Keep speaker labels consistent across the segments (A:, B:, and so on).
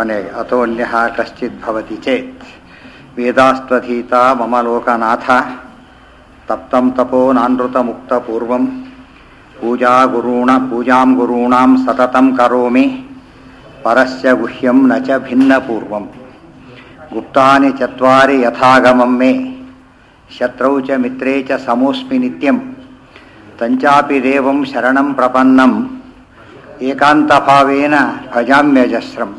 A: ಕೊನೆಗೆ ಅಥೋನ್ಯ ಕಶ್ಚಿತ್ ಭವತಿ ಚೇತ್ ವೇದಾಸ್ತ್ವಧೀತ ಮಮ ಲೋಕನಾಥ ತಪ್ತಂ ತಪೋ ನಾನೃತ ಮುಕ್ತ ಪೂರ್ವಂ ಪೂಜಾ ಗುರುಣ ಪೂಜಾಂ ಗುರುಣಾಂ ಸತತಂ ಕರೋಮಿ ಪರಸ್ಯ ಗುಹ್ಯಂ ನ ಚ ಭಿನ್ನ ಪೂರ್ವಂ ಗುಪ್ತಾನಿ ಚತ್ವಾರಿ ಯಥಾಗಮಂ ಮೇ ಶತ್ರೌ ಚ ಮಿತ್ರೇ ಚ ಸಮೋಸ್ಮಿ ನಿತ್ಯಂ ತಂಚಾಪಿ ದೇವಂ ಶರಣಂ ಪ್ರಪನ್ನಂ ಏಕಾಂತಭಾವೇನ ಭಜಾಮ್ಯಜಸ್ರಂ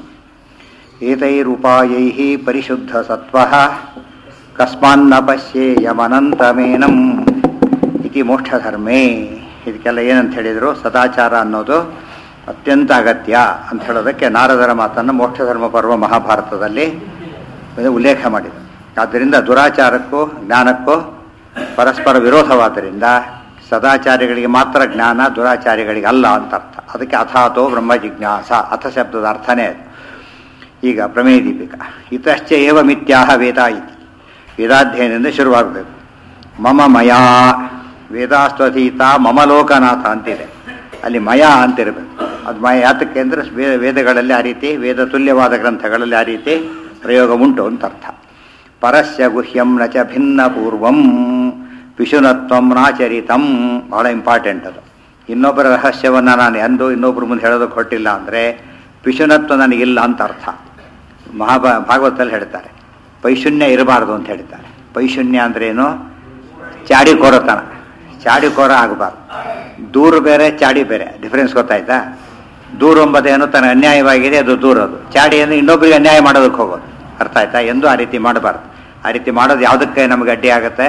A: ಏತೈರುಪಾಯೈಃ ಪರಿಶುದ್ಧಸತ್ವಃ ಕಸ್ಮಾನ್ನ ಪಶ್ಯೇಯಮನಂತಮೇನಂ ಇತಿ ಮೋಕ್ಷಧರ್ಮೇ ಇದಕ್ಕೆಲ್ಲ ಏನಂತ ಹೇಳಿದರು ಸದಾಚಾರ ಅನ್ನೋದು ಅತ್ಯಂತ ಅಗತ್ಯ ಅಂತ ಹೇಳೋದಕ್ಕೆ ನಾರದರ ಮಾತನ್ನು ಮೋಕ್ಷಧರ್ಮ ಪರ್ವ ಮಹಾಭಾರತದಲ್ಲಿ ಉಲ್ಲೇಖ ಮಾಡಿದೆ ಆದ್ದರಿಂದ ದುರಾಚಾರಕ್ಕೂ ಜ್ಞಾನಕ್ಕೂ ಪರಸ್ಪರ ವಿರೋಧವಾದ್ದರಿಂದ ಸದಾಚಾರಿಗಳಿಗೆ ಮಾತ್ರ ಜ್ಞಾನ ದುರಾಚಾರಿಗಳಿಗೆ ಅಲ್ಲ ಅಂತ ಅರ್ಥ ಅದಕ್ಕೆ ಅಥಾತೋ ಬ್ರಹ್ಮ ಜಿಜ್ಞಾಸ ಅಥ ಶಬ್ದದ ಅರ್ಥನೇ ಅದು ಈಗ ಪ್ರಮೇಯ ದೀಪಿಕ ಇತಶ್ಚ ಏವ ಮಿಥ್ಯಾಹ ವೇದ ಇತಿ ವೇದಾಧ್ಯಯನದಿಂದ ಶುರುವಾಗಬೇಕು ಮಮ ಮಯಾ ವೇದಾಸ್ತ್ವಧೀತ ಮಮ ಲೋಕನಾಥ ಅಂತಿದೆ ಅಲ್ಲಿ ಮಯ ಅಂತಿರಬೇಕು ಅದು ಮಯ ಯಾತಕ್ಕೆ ಅಂದರೆ ವೇ- ವೇದಗಳಲ್ಲಿ ಆ ರೀತಿ ವೇದ ತುಲ್ಯವಾದ ಗ್ರಂಥಗಳಲ್ಲಿ ಆ ರೀತಿ ಪ್ರಯೋಗ ಉಂಟು ಅಂತ ಅರ್ಥ ಪರಸ್ಯ ಗುಹ್ಯಂ ನ ಚ ಭಿನ್ನ ಪೂರ್ವಂ ಪಿಶುನತ್ವಂ ನಾಚರಿತಂ ಬಹಳ ಇಂಪಾರ್ಟೆಂಟ್ ಅದು ಇನ್ನೊಬ್ಬರ ರಹಸ್ಯವನ್ನು ನಾನು ಎಂದೂ ಇನ್ನೊಬ್ಬರ ಮುಂದೆ ಹೇಳೋದಕ್ಕೆ ಹೊಟ್ಟಿಲ್ಲ ಅಂದರೆ ಪಿಶುನತ್ವ ನನಗಿಲ್ಲ ಅಂತ ಅರ್ಥ ಮಹಾಭಾ ಭಾಗವತದಲ್ಲಿ ಹೇಳ್ತಾರೆ ಪೈಶೂನ್ಯ ಇರಬಾರ್ದು ಅಂತ ಹೇಳ್ತಾರೆ ಪೈಶೂನ್ಯ ಅಂದ್ರೇನು ಚಾಡಿಕೋರತನ ಚಾಡಿಕೋರ ಆಗಬಾರ್ದು ದೂರು ಬೇರೆ ಚಾಡಿ ಬೇರೆ ಡಿಫರೆನ್ಸ್ ಗೊತ್ತಾಯ್ತಾ ದೂರು ಎಂಬುದೇನು ತನ್ನ ಅನ್ಯಾಯವಾಗಿದೆ ಅದು ದೂರದು ಚಾಡಿ ಅಂದರೆ ಇನ್ನೊಬ್ಬರಿಗೆ ಅನ್ಯಾಯ ಮಾಡೋದಕ್ಕೆ ಹೋಗೋದು ಅರ್ಥ ಆಯ್ತಾ ಎಂದೂ ಆ ರೀತಿ ಮಾಡಬಾರ್ದು ಆ ರೀತಿ ಮಾಡೋದು ಯಾವುದಕ್ಕೆ ನಮಗೆ ಅಡ್ಡಿ ಆಗುತ್ತೆ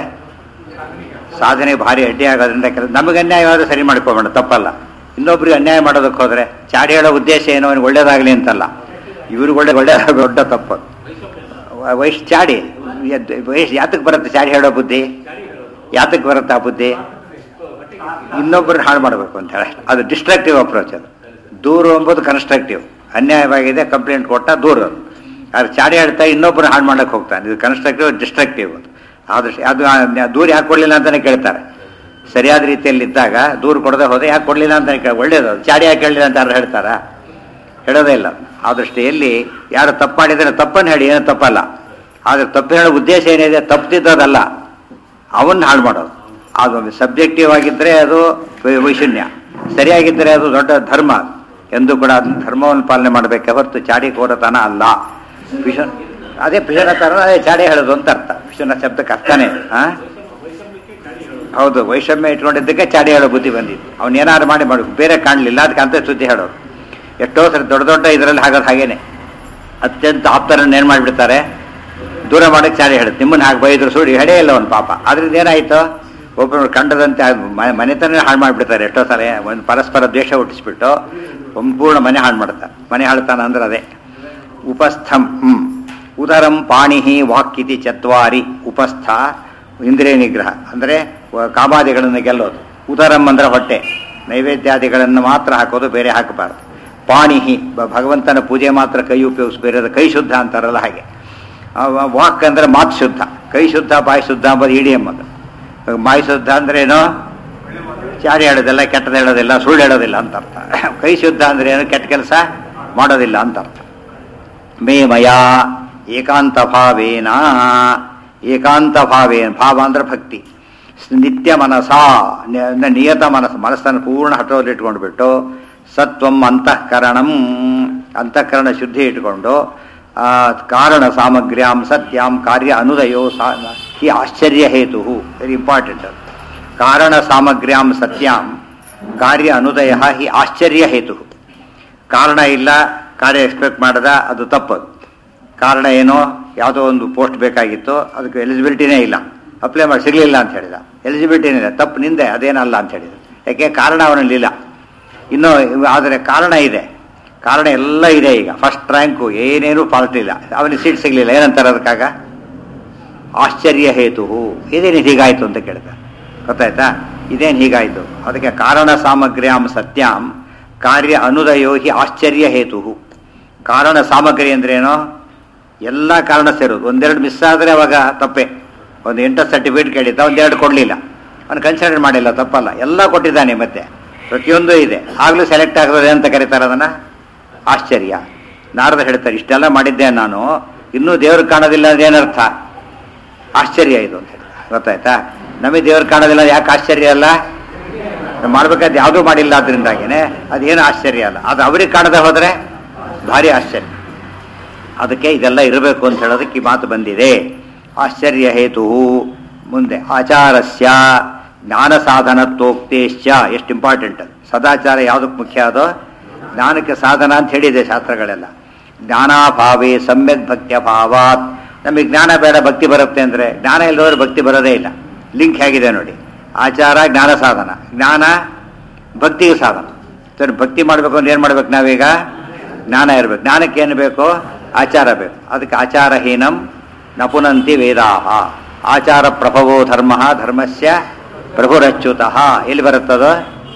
A: ಸಾಧನೆ ಭಾರಿ ಅಡ್ಡಿ ಆಗೋದ್ರಿಂದ ಕೆಲ ನಮಗೆ ಅನ್ಯಾಯವಾದ್ರೆ ಸರಿ ಮಾಡ್ಕೋಬೇಡ ತಪ್ಪಲ್ಲ ಇನ್ನೊಬ್ರಿಗೆ ಅನ್ಯಾಯ ಮಾಡೋದಕ್ಕೆ ಹೋದ್ರೆ ಚಾಡಿ ಹೇಳೋ ಉದ್ದೇಶ ಏನೋ ಅವ್ನಿಗೆ ಒಳ್ಳೇದಾಗಲಿ ಅಂತಲ್ಲ ಇವ್ರಿಗೆ ಒಳ್ಳೆ ಒಳ್ಳೆ ದೊಡ್ಡ ತಪ್ಪು ವಯಸ್ಸು ಚಾಡಿ ವಯಸ್ಸು ಯಾತಕ್ಕೆ ಬರುತ್ತೆ ಚಾಡಿ ಹೇಳೋ ಬುದ್ಧಿ ಯಾತಕ್ಕೆ ಬರುತ್ತೆ ಆ ಬುದ್ಧಿ ಇನ್ನೊಬ್ಬರನ್ನ ಹಾಳು ಮಾಡಬೇಕು ಅಂತ ಹೇಳಿ ಅದು ಡಿಸ್ಟ್ರಕ್ಟಿವ್ ಅಪ್ರೋಚ್ ಅದು ದೂರು ಎಂಬುದು ಕನ್ಸ್ಟ್ರಕ್ಟಿವ್ ಅನ್ಯಾಯವಾಗಿದೆ ಕಂಪ್ಲೇಂಟ್ ಕೊಟ್ಟ ದೂರ ಅದು ಅದು ಚಾಡಿ ಹೇಳ್ತಾ ಇನ್ನೊಬ್ಬರನ್ನ ಹಾಳು ಮಾಡಕ್ಕೆ ಹೋಗ್ತಾನೆ ಇದು ಕನ್ಸ್ಟ್ರಕ್ಟಿವ್ ಡಿಸ್ಟ್ರಕ್ಟಿವ್ ಅದು ಆದಷ್ಟು ಅದು ಆ ದೂರ ಯಾಕೆ ಕೊಡಲಿಲ್ಲ ಅಂತಲೇ ಕೇಳ್ತಾರೆ ಸರಿಯಾದ ರೀತಿಯಲ್ಲಿ ಇದ್ದಾಗ ದೂರು ಕೊಡದೆ ಹೋದೆ ಯಾಕೆ ಕೊಡಲಿಲ್ಲ ಅಂತ ಕೇಳಿ ಒಳ್ಳೇದು ಅದು. ಚಾಡಿ ಯಾಕೆ ಕೇಳಲಿಲ್ಲ ಅಂತ ಯಾರು ಹೇಳ್ತಾರಾ ಹೇಳೋದೇ ಇಲ್ಲ ಆ ದೃಷ್ಟಿಯಲ್ಲಿ ಯಾರು ತಪ್ಪು ಮಾಡಿದರೆ ತಪ್ಪನ್ನು ಹೇಳಿ ಏನು ತಪ್ಪಲ್ಲ ಆದರೆ ತಪ್ಪು ಹೇಳೋ ಉದ್ದೇಶ ಏನಿದೆ ತಪ್ಪಿದ್ದದಲ್ಲ ಅವನ್ನ ಹಾಳು ಮಾಡೋದು ಅದು ಸಬ್ಜೆಕ್ಟಿವ್ ಆಗಿದ್ದರೆ ಅದು ವೈ- ವೈಶೂನ್ಯ ಸರಿಯಾಗಿದ್ದರೆ ಅದು ದೊಡ್ಡ ಧರ್ಮ ಎಂದು ಕೂಡ ಅದನ್ನ ಧರ್ಮವನ್ನು ಪಾಲನೆ ಮಾಡಬೇಕೆ ಹೊರತು ಚಾಡಿ ಕೋರತನ ಅಲ್ಲ ಪಿಶನ್ ಅದೇ ಪಿಶನತನ ಅದೇ ಚಾಡಿ ಹೇಳೋದು ಅಂತ ಅರ್ಥ ಪಿಶನ ಶಬ್ದಕ್ಕೆ ಅರ್ಥನೇ ಹಾಂ ಹೌದು ವೈಷಮ್ಯ ಇಟ್ಕೊಂಡಿದ್ದಕ್ಕೆ ಚಾಡಿ ಹೇಳೋ ಬುದ್ಧಿ ಬಂದಿತ್ತು ಅವ್ನು ಏನಾದ್ರು ಮಾಡಿ ಮಾಡು ಬೇರೆ ಕಾಣಲಿಲ್ಲ ಅದಕ್ಕೆ ಅಂತ ಸುದ್ದಿ ಹೇಳೋರು ಎಷ್ಟೋ ಸರಿ ದೊಡ್ಡ ದೊಡ್ಡ ಇದರಲ್ಲಿ ಹಾಗೋದು ಹಾಗೇನೆ ಅತ್ಯಂತ ಆಪ್ತರನ್ನು ಏನು ಮಾಡಿಬಿಡ್ತಾರೆ ದೂರ ಮಾಡಕ್ಕೆ ಚಾಡಿ ಹೇಳುತ್ತೆ ನಿಮ್ಮನ್ನ ಹಾಗೆ ಬೈದ್ರು ಸುಡಿ ಹೆಡೇ ಇಲ್ಲ ಒಂದು ಪಾಪ ಅದ್ರಿಂದ ಏನಾಯ್ತು ಒಬ್ಬರು ಕಂಡದಂತೆ ಆ ಮ- ಮನೆತನ ಹಾಳು ಮಾಡಿಬಿಡ್ತಾರೆ ಎಷ್ಟೋ ಸಲ ಒಂದು ಪರಸ್ಪರ ದ್ವೇಷ ಹುಟ್ಟಿಸ್ಬಿಟ್ಟು ಸಂಪೂರ್ಣ ಮನೆ ಹಾಳು ಮಾಡ್ತಾರೆ ಮನೆ ಹಾಳ್ತಾನ ಅಂದ್ರೆ ಅದೇ ಉಪಸ್ಥಂ ಹ್ಮ್. ಉದರಂ ಪಾಣಿಹಿ ವಾಕ್ಕಿತಿ ಚತ್ವಾರಿ ಉಪಸ್ಥ ಇಂದ್ರಿಯ ನಿಗ್ರಹ ಅಂದರೆ ಕಾಮಾದಿಗಳನ್ನು ಗೆಲ್ಲೋದು ಉದರಂ ಅಂದ್ರೆ ಹೊಟ್ಟೆ ನೈವೇದ್ಯಾದಿಗಳನ್ನು ಮಾತ್ರ ಹಾಕೋದು ಬೇರೆ ಹಾಕಬಾರ್ದು ಪಾಣಿಹಿ ಬ- ಭಗವಂತನ ಪೂಜೆ ಮಾತ್ರ ಕೈ ಉಪಯೋಗಿಸ್ಬೇರೆ ಕೈ ಶುದ್ಧ ಅಂತಾರಲ್ಲ ಹಾಗೆ ಆ ವ- ವಾಕ್ ಅಂದ್ರೆ ಮಾತು ಶುದ್ಧ ಕೈ ಶುದ್ಧ ಬಾಯಿ ಶುದ್ಧ ಅಂಬೋದು ಇಡಿ ಎಂಬುದು ಬಾಯಿ ಶುದ್ಧ ಅಂದ್ರೆ ಏನು ಚಾಡಿ ಹೇಳೋದಿಲ್ಲ ಕೆಟ್ಟದ್ದು ಹೇಳೋದಿಲ್ಲ ಸುಳ್ಳು ಹೇಳೋದಿಲ್ಲ ಅಂತ ಅರ್ಥ ಕೈ ಶುದ್ಧ ಅಂದ್ರೆ ಏನು ಕೆಟ್ಟ ಕೆಲಸ ಮಾಡೋದಿಲ್ಲ ಅಂತ ಅರ್ಥ ಮೇ ಮಯ ಏಕಾಂತ ಭಾವೇನ ಏಕಾಂತ ಭಾವೇನ ಭಾವ ಅಂದ್ರೆ ಭಕ್ತಿ ನಿತ್ಯ ಮನಸ ನ- ನಿಯತ ಮನಸ್ಸು ಮನಸ್ಸನ್ನು ಪೂರ್ಣ ಹಠದಲ್ಲಿ ಇಟ್ಕೊಂಡ್ಬಿಟ್ಟು ಸತ್ವಂ ಅಂತಃಕರಣಂ ಅಂತಃಕರಣ ಶುದ್ಧಿ ಇಟ್ಕೊಂಡು ಆ, ಕಾರಣ ಸಾಮಗ್ರ್ಯಾಂ ಸತ್ಯಾಂ ಕಾರ್ಯ ಅನುದಯೋ ಸಾ ಹಿ ಆಶ್ಚರ್ಯ ಹೇತು ವೆರಿ ಇಂಪಾರ್ಟೆಂಟ್ ಕಾರಣ ಸಾಮಗ್ರ್ಯಾಂ ಸತ್ಯಾಂ ಕಾರ್ಯ ಅನುದಯ ಹಿ ಆಶ್ಚರ್ಯ ಹೇತು ಕಾರಣ ಇಲ್ಲ ಕಾರ್ಯ ಎಕ್ಸ್ಪೆಕ್ಟ್ ಮಾಡದ ಅದು ತಪ್ಪದು ಕಾರಣ ಏನೋ ಯಾವುದೋ ಒಂದು ಪೋಸ್ಟ್ ಬೇಕಾಗಿತ್ತು ಅದಕ್ಕೆ ಎಲಿಜಿಬಿಲಿಟಿನೇ ಇಲ್ಲ ಅಪ್ಲೈ ಮಾಡಿ ಸಿಗಲಿಲ್ಲ ಅಂತ ಹೇಳಿದ ಎಲಿಜಿಬಿಲಿಟಿನೇ ಇಲ್ಲ ತಪ್ಪು ನಿಂದೆ ಅದೇನಲ್ಲ ಅಂತ ಹೇಳಿದ ಯಾಕೆ ಕಾರಣ ಅವನಲ್ಲಿಲ್ಲ ಇನ್ನು ಆದರೆ ಕಾರಣ ಇದೆ ಕಾರಣ ಎಲ್ಲ ಇದೆ ಈಗ ಫಸ್ಟ್ ರ್ಯಾಂಕು ಏನೇನು ಫಾಲ್ಟ್ ಇಲ್ಲ ಅವನಿಗೆ ಸೀಟ್ ಸಿಗಲಿಲ್ಲ ಏನಂತಾರೆ ಅದಕ್ಕಾಗ ಆಶ್ಚರ್ಯ ಹೇತು ಇದೇನು ಹೀಗಾಯ್ತು ಅಂತ ಕೇಳಿದ ಗೊತ್ತಾಯ್ತಾ ಇದೇನು ಹೀಗಾಯ್ತು ಅದಕ್ಕೆ ಕಾರಣ ಸಾಮಗ್ರ್ಯಾಂ ಸತ್ಯಾಂ ಕಾರ್ಯ ಅನುದಯೋ ಹಿ ಆಶ್ಚರ್ಯ ಹೇತು ಕಾರಣ ಸಾಮಗ್ರಿ ಅಂದ್ರೇನು ಎಲ್ಲ ಕಾರಣ ಸೇರೋದು ಒಂದೆರಡು ಮಿಸ್ ಆದರೆ ಅವಾಗ ತಪ್ಪೆ ಒಂದು ಎಂಟು ಸರ್ಟಿಫಿಕೇಟ್ ಕೇಳಿದ್ದ ಒಂದೆರಡು ಕೊಡಲಿಲ್ಲ ಅವನು ಕನ್ಸಿಡರ್ ಮಾಡಿಲ್ಲ ತಪ್ಪಲ್ಲ ಎಲ್ಲ ಕೊಟ್ಟಿದ್ದಾನೆ ಮತ್ತೆ ಪ್ರತಿಯೊಂದು ಇದೆ ಆಗಲೂ ಸೆಲೆಕ್ಟ್ ಆಗೋದು ಅಂತ ಕರೀತಾರೆ ಅದನ್ನು ಆಶ್ಚರ್ಯ ನಾರದ ಹೇಳ್ತಾರೆ ಇಷ್ಟೆಲ್ಲ ಮಾಡಿದ್ದೆ ನಾನು ಇನ್ನೂ ದೇವ್ರಿಗೆ ಕಾಣೋದಿಲ್ಲ ಅಂದ್ರೆ ಏನರ್ಥ ಆಶ್ಚರ್ಯ ಇದು ಅಂತ ಹೇಳಿ ಗೊತ್ತಾಯ್ತಾ ನಮಗೆ ದೇವ್ರು ಕಾಣೋದಿಲ್ಲ ಯಾಕೆ ಆಶ್ಚರ್ಯ ಅಲ್ಲ ಮಾಡ್ಬೇಕಾದ್ರೆ ಯಾವುದೂ ಮಾಡಿಲ್ಲ ಅದರಿಂದಾಗಿನೇ ಅದೇನು ಆಶ್ಚರ್ಯ ಅಲ್ಲ ಅದು ಅವ್ರಿಗೆ ಕಾಣದೆ ಹೋದರೆ ಭಾರಿ ಆಶ್ಚರ್ಯ ಅದಕ್ಕೆ ಇದೆಲ್ಲ ಇರಬೇಕು ಅಂತ ಹೇಳೋದಕ್ಕೆ ಈ ಮಾತು ಬಂದಿದೆ ಆಶ್ಚರ್ಯ ಹೇತು ಮುಂದೆ ಆಚಾರಸ್ಯ ಜ್ಞಾನ ಸಾಧನತ್ವೋಕ್ತೇಶ್ಚ ಎಷ್ಟು ಇಂಪಾರ್ಟೆಂಟ್ ಸದಾಚಾರ ಯಾವುದಕ್ಕೆ ಮುಖ್ಯ ಅದು ಜ್ಞಾನಕ್ಕೆ ಸಾಧನ ಅಂತ ಹೇಳಿದೆ ಶಾಸ್ತ್ರಗಳೆಲ್ಲ ಜ್ಞಾನಾಭಾವೇ ಸಮ್ಯಕ್ ಭಕ್ತಿಯ ಭಾವಾತ್ ನಮಗೆ ಜ್ಞಾನ ಬೇಡ ಭಕ್ತಿ ಬರುತ್ತೆ ಅಂದರೆ ಜ್ಞಾನ ಇಲ್ಲದವ್ರು ಭಕ್ತಿ ಬರೋದೇ ಇಲ್ಲ ಲಿಂಕ್ ಹೇಗಿದೆ ನೋಡಿ ಆಚಾರ ಜ್ಞಾನ ಸಾಧನ ಜ್ಞಾನ ಭಕ್ತಿಗೆ ಸಾಧನ ಸರಿ ಭಕ್ತಿ ಮಾಡಬೇಕು ಅಂದ್ರೆ ಏನು ಮಾಡ್ಬೇಕು ನಾವೀಗ ಜ್ಞಾನ ಇರಬೇಕು ಜ್ಞಾನಕ್ಕೆ ಏನು ಬೇಕು ಆಚಾರ ಬೇಕು ಅದಕ್ಕೆ ಆಚಾರಹೀನಂ ನಪುನಂತಿ ವೇದಾಹ ಆಚಾರ ಪ್ರಭವೋ ಧರ್ಮ ಧರ್ಮಸ್ಯ ಪ್ರಭುರಚ್ಯುತಃ ಎಲ್ಲಿ ಬರುತ್ತದು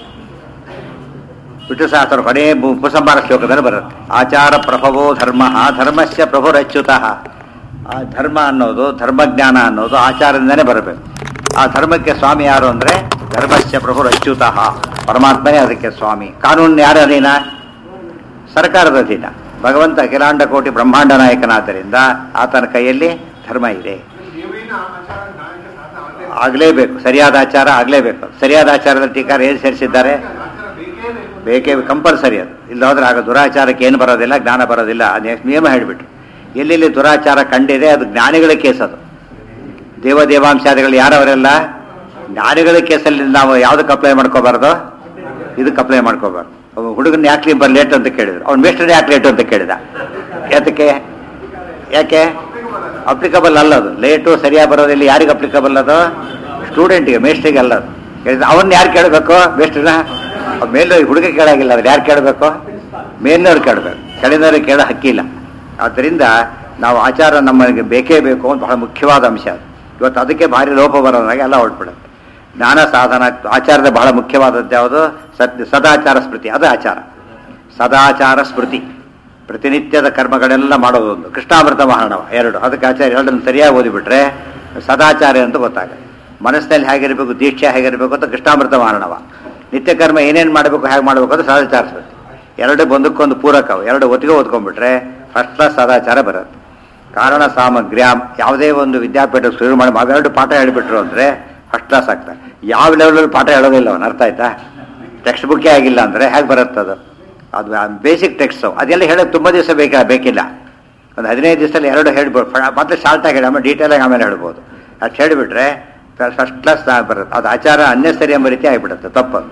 A: ವಿಠುಶಾಸ್ತ್ರ ಕೊನೆ ಬು- ಉಪಸಂಹಾರ ಶ್ಲೋಕದಲ್ಲಿ ಬರುತ್ತೆ ಆಚಾರ ಪ್ರಭವೋ ಧರ್ಮ ಧರ್ಮಸ್ಯ ಪ್ರಭುರಚ್ಯುತಃ ಆ ಧರ್ಮ ಅನ್ನೋದು ಧರ್ಮಜ್ಞಾನ ಅನ್ನೋದು ಆಚಾರದಿಂದನೇ ಬರಬೇಕು ಆ ಧರ್ಮಕ್ಕೆ ಸ್ವಾಮಿ ಯಾರು ಅಂದರೆ ಧರ್ಮಸ್ಯ ಪ್ರಭುರಚ್ಯುತಃ ಪರಮಾತ್ಮನೇ ಅದಕ್ಕೆ ಸ್ವಾಮಿ ಕಾನೂನು ಯಾರ ಅಧೀನ ಸರ್ಕಾರದ ಅಧೀನ ಭಗವಂತ ಅಖಿಲಾಂಡ ಕೋಟಿ ಬ್ರಹ್ಮಾಂಡ ನಾಯಕನಾದ್ದರಿಂದ ಆತನ ಕೈಯಲ್ಲಿ ಧರ್ಮ ಇದೆ
B: ನೀವೇನು ಆಚಾರ ಜ್ಞಾನಕ್ಕೆ ಸಾಧನ ಆಗಲೇ
A: ಆಗಲೇಬೇಕು ಸರಿಯಾದ ಆಚಾರ ಆಗಲೇಬೇಕು ಸರಿಯಾದ ಆಚಾರದ ಟೀಕಾರ ಏನು ಸೇರಿಸಿದ್ದಾರೆ
B: ಆಚಾರ ಬೇಕೇ ಬೇಕು
A: ಬೇಕೇ ಕಂಪಲ್ಸರಿ ಅದು ಇಲ್ಲೋದ್ರೆ ಆಗ ದುರಾಚಾರಕ್ಕೆ ಏನು ಬರೋದಿಲ್ಲ ಜ್ಞಾನ ಬರೋದಿಲ್ಲ ಅದೇ ನಿಯಮ ಹೇಳಿಬಿಟ್ರು ಎಲ್ಲೆಲ್ಲಿ ದುರಾಚಾರ ಕಂಡಿದೆ ಅದು ಜ್ಞಾನಿಗಳ ಕೇಸ್ ಅದು ದೇವ ದೇವಾಂಶಾದಿಗಳು ಯಾರವರೆಲ್ಲ ಜ್ಞಾನಿಗಳ ಕೇಸಲ್ಲಿ ನಾವು ಯಾವುದಕ್ಕೆ ಅಪ್ಲೈ ಮಾಡ್ಕೋಬಾರ್ದು ಇದಕ್ಕೆ ಅಪ್ಲೈ ಮಾಡ್ಕೋಬಾರ್ದು ಅವ ಹುಡುಗನ ಯಾಕೆ ಬರ್ ಲೇಟ್ ಅಂತ ಕೇಳಿದ್ರು ಅವ್ನು ಮೇಸ್ಟರ್ ಯಾಕೆ ಲೇಟು ಅಂತ ಕೇಳಿದ ಯಾತಕ್ಕೆ ಯಾಕೆ ಅಪ್ಲಿಕಬಲ್ ಅಲ್ಲ ಅದು ಲೇಟು ಸರಿಯಾಗಿ ಬರೋದಿಲ್ಲ ಯಾರಿಗೆ ಅಪ್ಲಿಕಬಲ್ ಅದು ಸ್ಟೂಡೆಂಟಿಗೆ ಮೇಸ್ಟ್ರಿಗೆ ಅಲ್ಲ ಅದು ಕೇಳಿದ್ರೆ ಅವನ್ನ ಯಾರು ಕೇಳಬೇಕು ಮೇಸ್ಟ್ರನ್ನ ಮೇಲ್ ಹುಡುಗ ಕೇಳಾಗಿಲ್ಲ ಅವ್ರು ಯಾರು ಕೇಳಬೇಕು ಮೇಲಿನವ್ರು ಕೇಳಬೇಕು ಕೆಳಗಿನವ್ರಿಗೆ ಕೇಳೋ ಹಕ್ಕಿಲ್ಲ ಆದ್ದರಿಂದ ನಾವು ಆಚಾರ ನಮಗೆ ಬೇಕೇ ಬೇಕು ಅಂತ ಬಹಳ ಮುಖ್ಯವಾದ ಅಂಶ ಅದು ಇವತ್ತು ಅದಕ್ಕೆ ಭಾರಿ ಲೋಪ ಬರೋದಾಗಿ ಎಲ್ಲ ಹೊರಟ್ಬಿಡುತ್ತೆ ಜ್ಞಾನ ಸಾಧನ ಆಚಾರದ ಬಹಳ ಮುಖ್ಯವಾದದ್ದು ಯಾವುದು ಸತ್ ಸದಾಚಾರ ಸ್ಮೃತಿ ಅದು ಆಚಾರ ಸದಾಚಾರ ಸ್ಮೃತಿ ಪ್ರತಿನಿತ್ಯದ ಕರ್ಮಗಳೆಲ್ಲ ಮಾಡೋದು ಒಂದು ಕೃಷ್ಣಾಮೃತ ಮಹಾಣವ ಎರಡು ಅದಕ್ಕೆ ಆಚಾರ ಎರಡನ್ನು ಸರಿಯಾಗಿ ಓದಿಬಿಟ್ರೆ ಸದಾಚಾರ ಅಂತ ಗೊತ್ತಾಗುತ್ತೆ ಮನಸ್ಸಿನಲ್ಲಿ ಹೇಗಿರಬೇಕು ದೀಕ್ಷೆ ಹೇಗಿರಬೇಕು ಅಂತ ಕೃಷ್ಣಾಮೃತ ಮಹಾಣವ ನಿತ್ಯ ಕರ್ಮ ಏನೇನು ಮಾಡಬೇಕು ಹೇಗೆ ಮಾಡಬೇಕು ಅಂತ ಸದಾಚಾರ ಸ್ಮೃತಿ ಎರಡು ಒಂದಕ್ಕೊಂದು ಪೂರಕವು ಎರಡು ಒತ್ತಿಗೆ ಓದ್ಕೊಂಡ್ಬಿಟ್ರೆ ಫಸ್ಟ್ ಕ್ಲಾಸ್ ಸದಾಚಾರ ಬರುತ್ತೆ ಕಾರಣ ಸಾಮಗ್ರ್ಯಾಮ್ ಯಾವುದೇ ಒಂದು ವಿದ್ಯಾಪೀಠ ಶುರು ಮಾಡಿ ಅವೆರಡು ಪಾಠ ಹೇಳಿಬಿಟ್ರು ಅಂದರೆ ಫಸ್ಟ್ ಕ್ಲಾಸ್ ಆಗ್ತಾರೆ ಯಾವ ಲೆವೆಲಲ್ಲಿ ಪಾಠ ಹೇಳೋದಿಲ್ಲ ಅವನು ಅರ್ಥ ಆಯ್ತಾ ಟೆಕ್ಸ್ಟ್ ಬುಕ್ಕೇ ಆಗಿಲ್ಲ ಅಂದರೆ ಹೇಗೆ ಬರುತ್ತೆ ಅದು ಅದು ಬೇಸಿಕ್ ಟೆಕ್ಸ್ಟು ಅದೆಲ್ಲ ಹೇಳೋದು ತುಂಬ ದಿವಸ ಬೇಕಾ ಬೇಕಿಲ್ಲ ಒಂದು ಹದಿನೈದು ದಿವಸದಲ್ಲಿ ಎರಡು ಹೇಳ್ಬೋದು ಫ- ಮತ್ತೆ ಶಾರ್ಟಾಗಿ ಹೇಳಿ ಆಮೇಲೆ ಡೀಟೇಲಾಗಿ ಆಮೇಲೆ ಹೇಳ್ಬೋದು ಅಷ್ಟು ಹೇಳಿಬಿಟ್ರೆ ಫಸ್ಟ್ ಕ್ಲಾಸ್ ಬರುತ್ತೆ ಅದು ಆಚಾರ ಅನ್ನೆಸರಿ ಎಂಬ ರೀತಿ ಆಗಿಬಿಡುತ್ತೆ ತಪ್ಪದು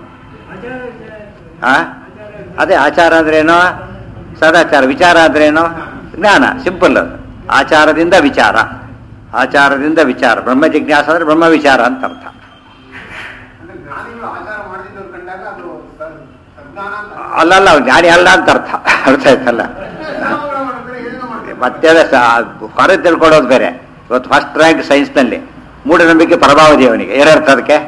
A: ಆ ಅದೇ ಆಚಾರ ಅಂದ್ರೇನು ಸದಾಚಾರ ವಿಚಾರ ಅಂದ್ರೇನು ಜ್ಞಾನ ಸಿಂಪಲ್ ಅದು ಆಚಾರದಿಂದ ವಿಚಾರ ಆಚಾರದಿಂದ ವಿಚಾರ ಬ್ರಹ್ಮ ಜಿಜ್ಞಾಸ ಅಂದ್ರೆ ಬ್ರಹ್ಮ ವಿಚಾರ ಅಂತ ಅರ್ಥ
B: ಅಂದ್ರೆ ಜ್ಞಾನಿಗಳು ಆಚಾರ ಮಾಡಿದ್ದವ್ರು ಕಂಡಾಗ ಅದು ಸ- ಸಜ್ಞಾನ ಅಂತ
A: ಅಲ್ಲಲ್ಲ ಅವ್ನು ಜ್ಞಾನಿ ಅಲ್ಲ ಅಂತ ಅರ್ಥ ಅರ್ಥ ಆಯ್ತಲ್ಲ
B: ಜ್ಞಾನಗಳು ಮಾಡ್ತಾರೆ ಏನೇನೋ ಮಾಡ್ತಾರೆ
A: ಮತ್ತೆ ಹೊರಗೆ ತಿಳ್ಕೊಳ್ಳೋದು ಬೇರೆ ಇವತ್ತು ಫಸ್ಟ್ ರ್ಯಾಂಕ್ ಸೈನ್ಸ್ನಲ್ಲಿ ಮೂಢನಂಬಿಕೆ ಪ್ರಭಾವದಿ ಅವನಿಗೆ ಏನರ್ಥ ಅದಕ್ಕೆ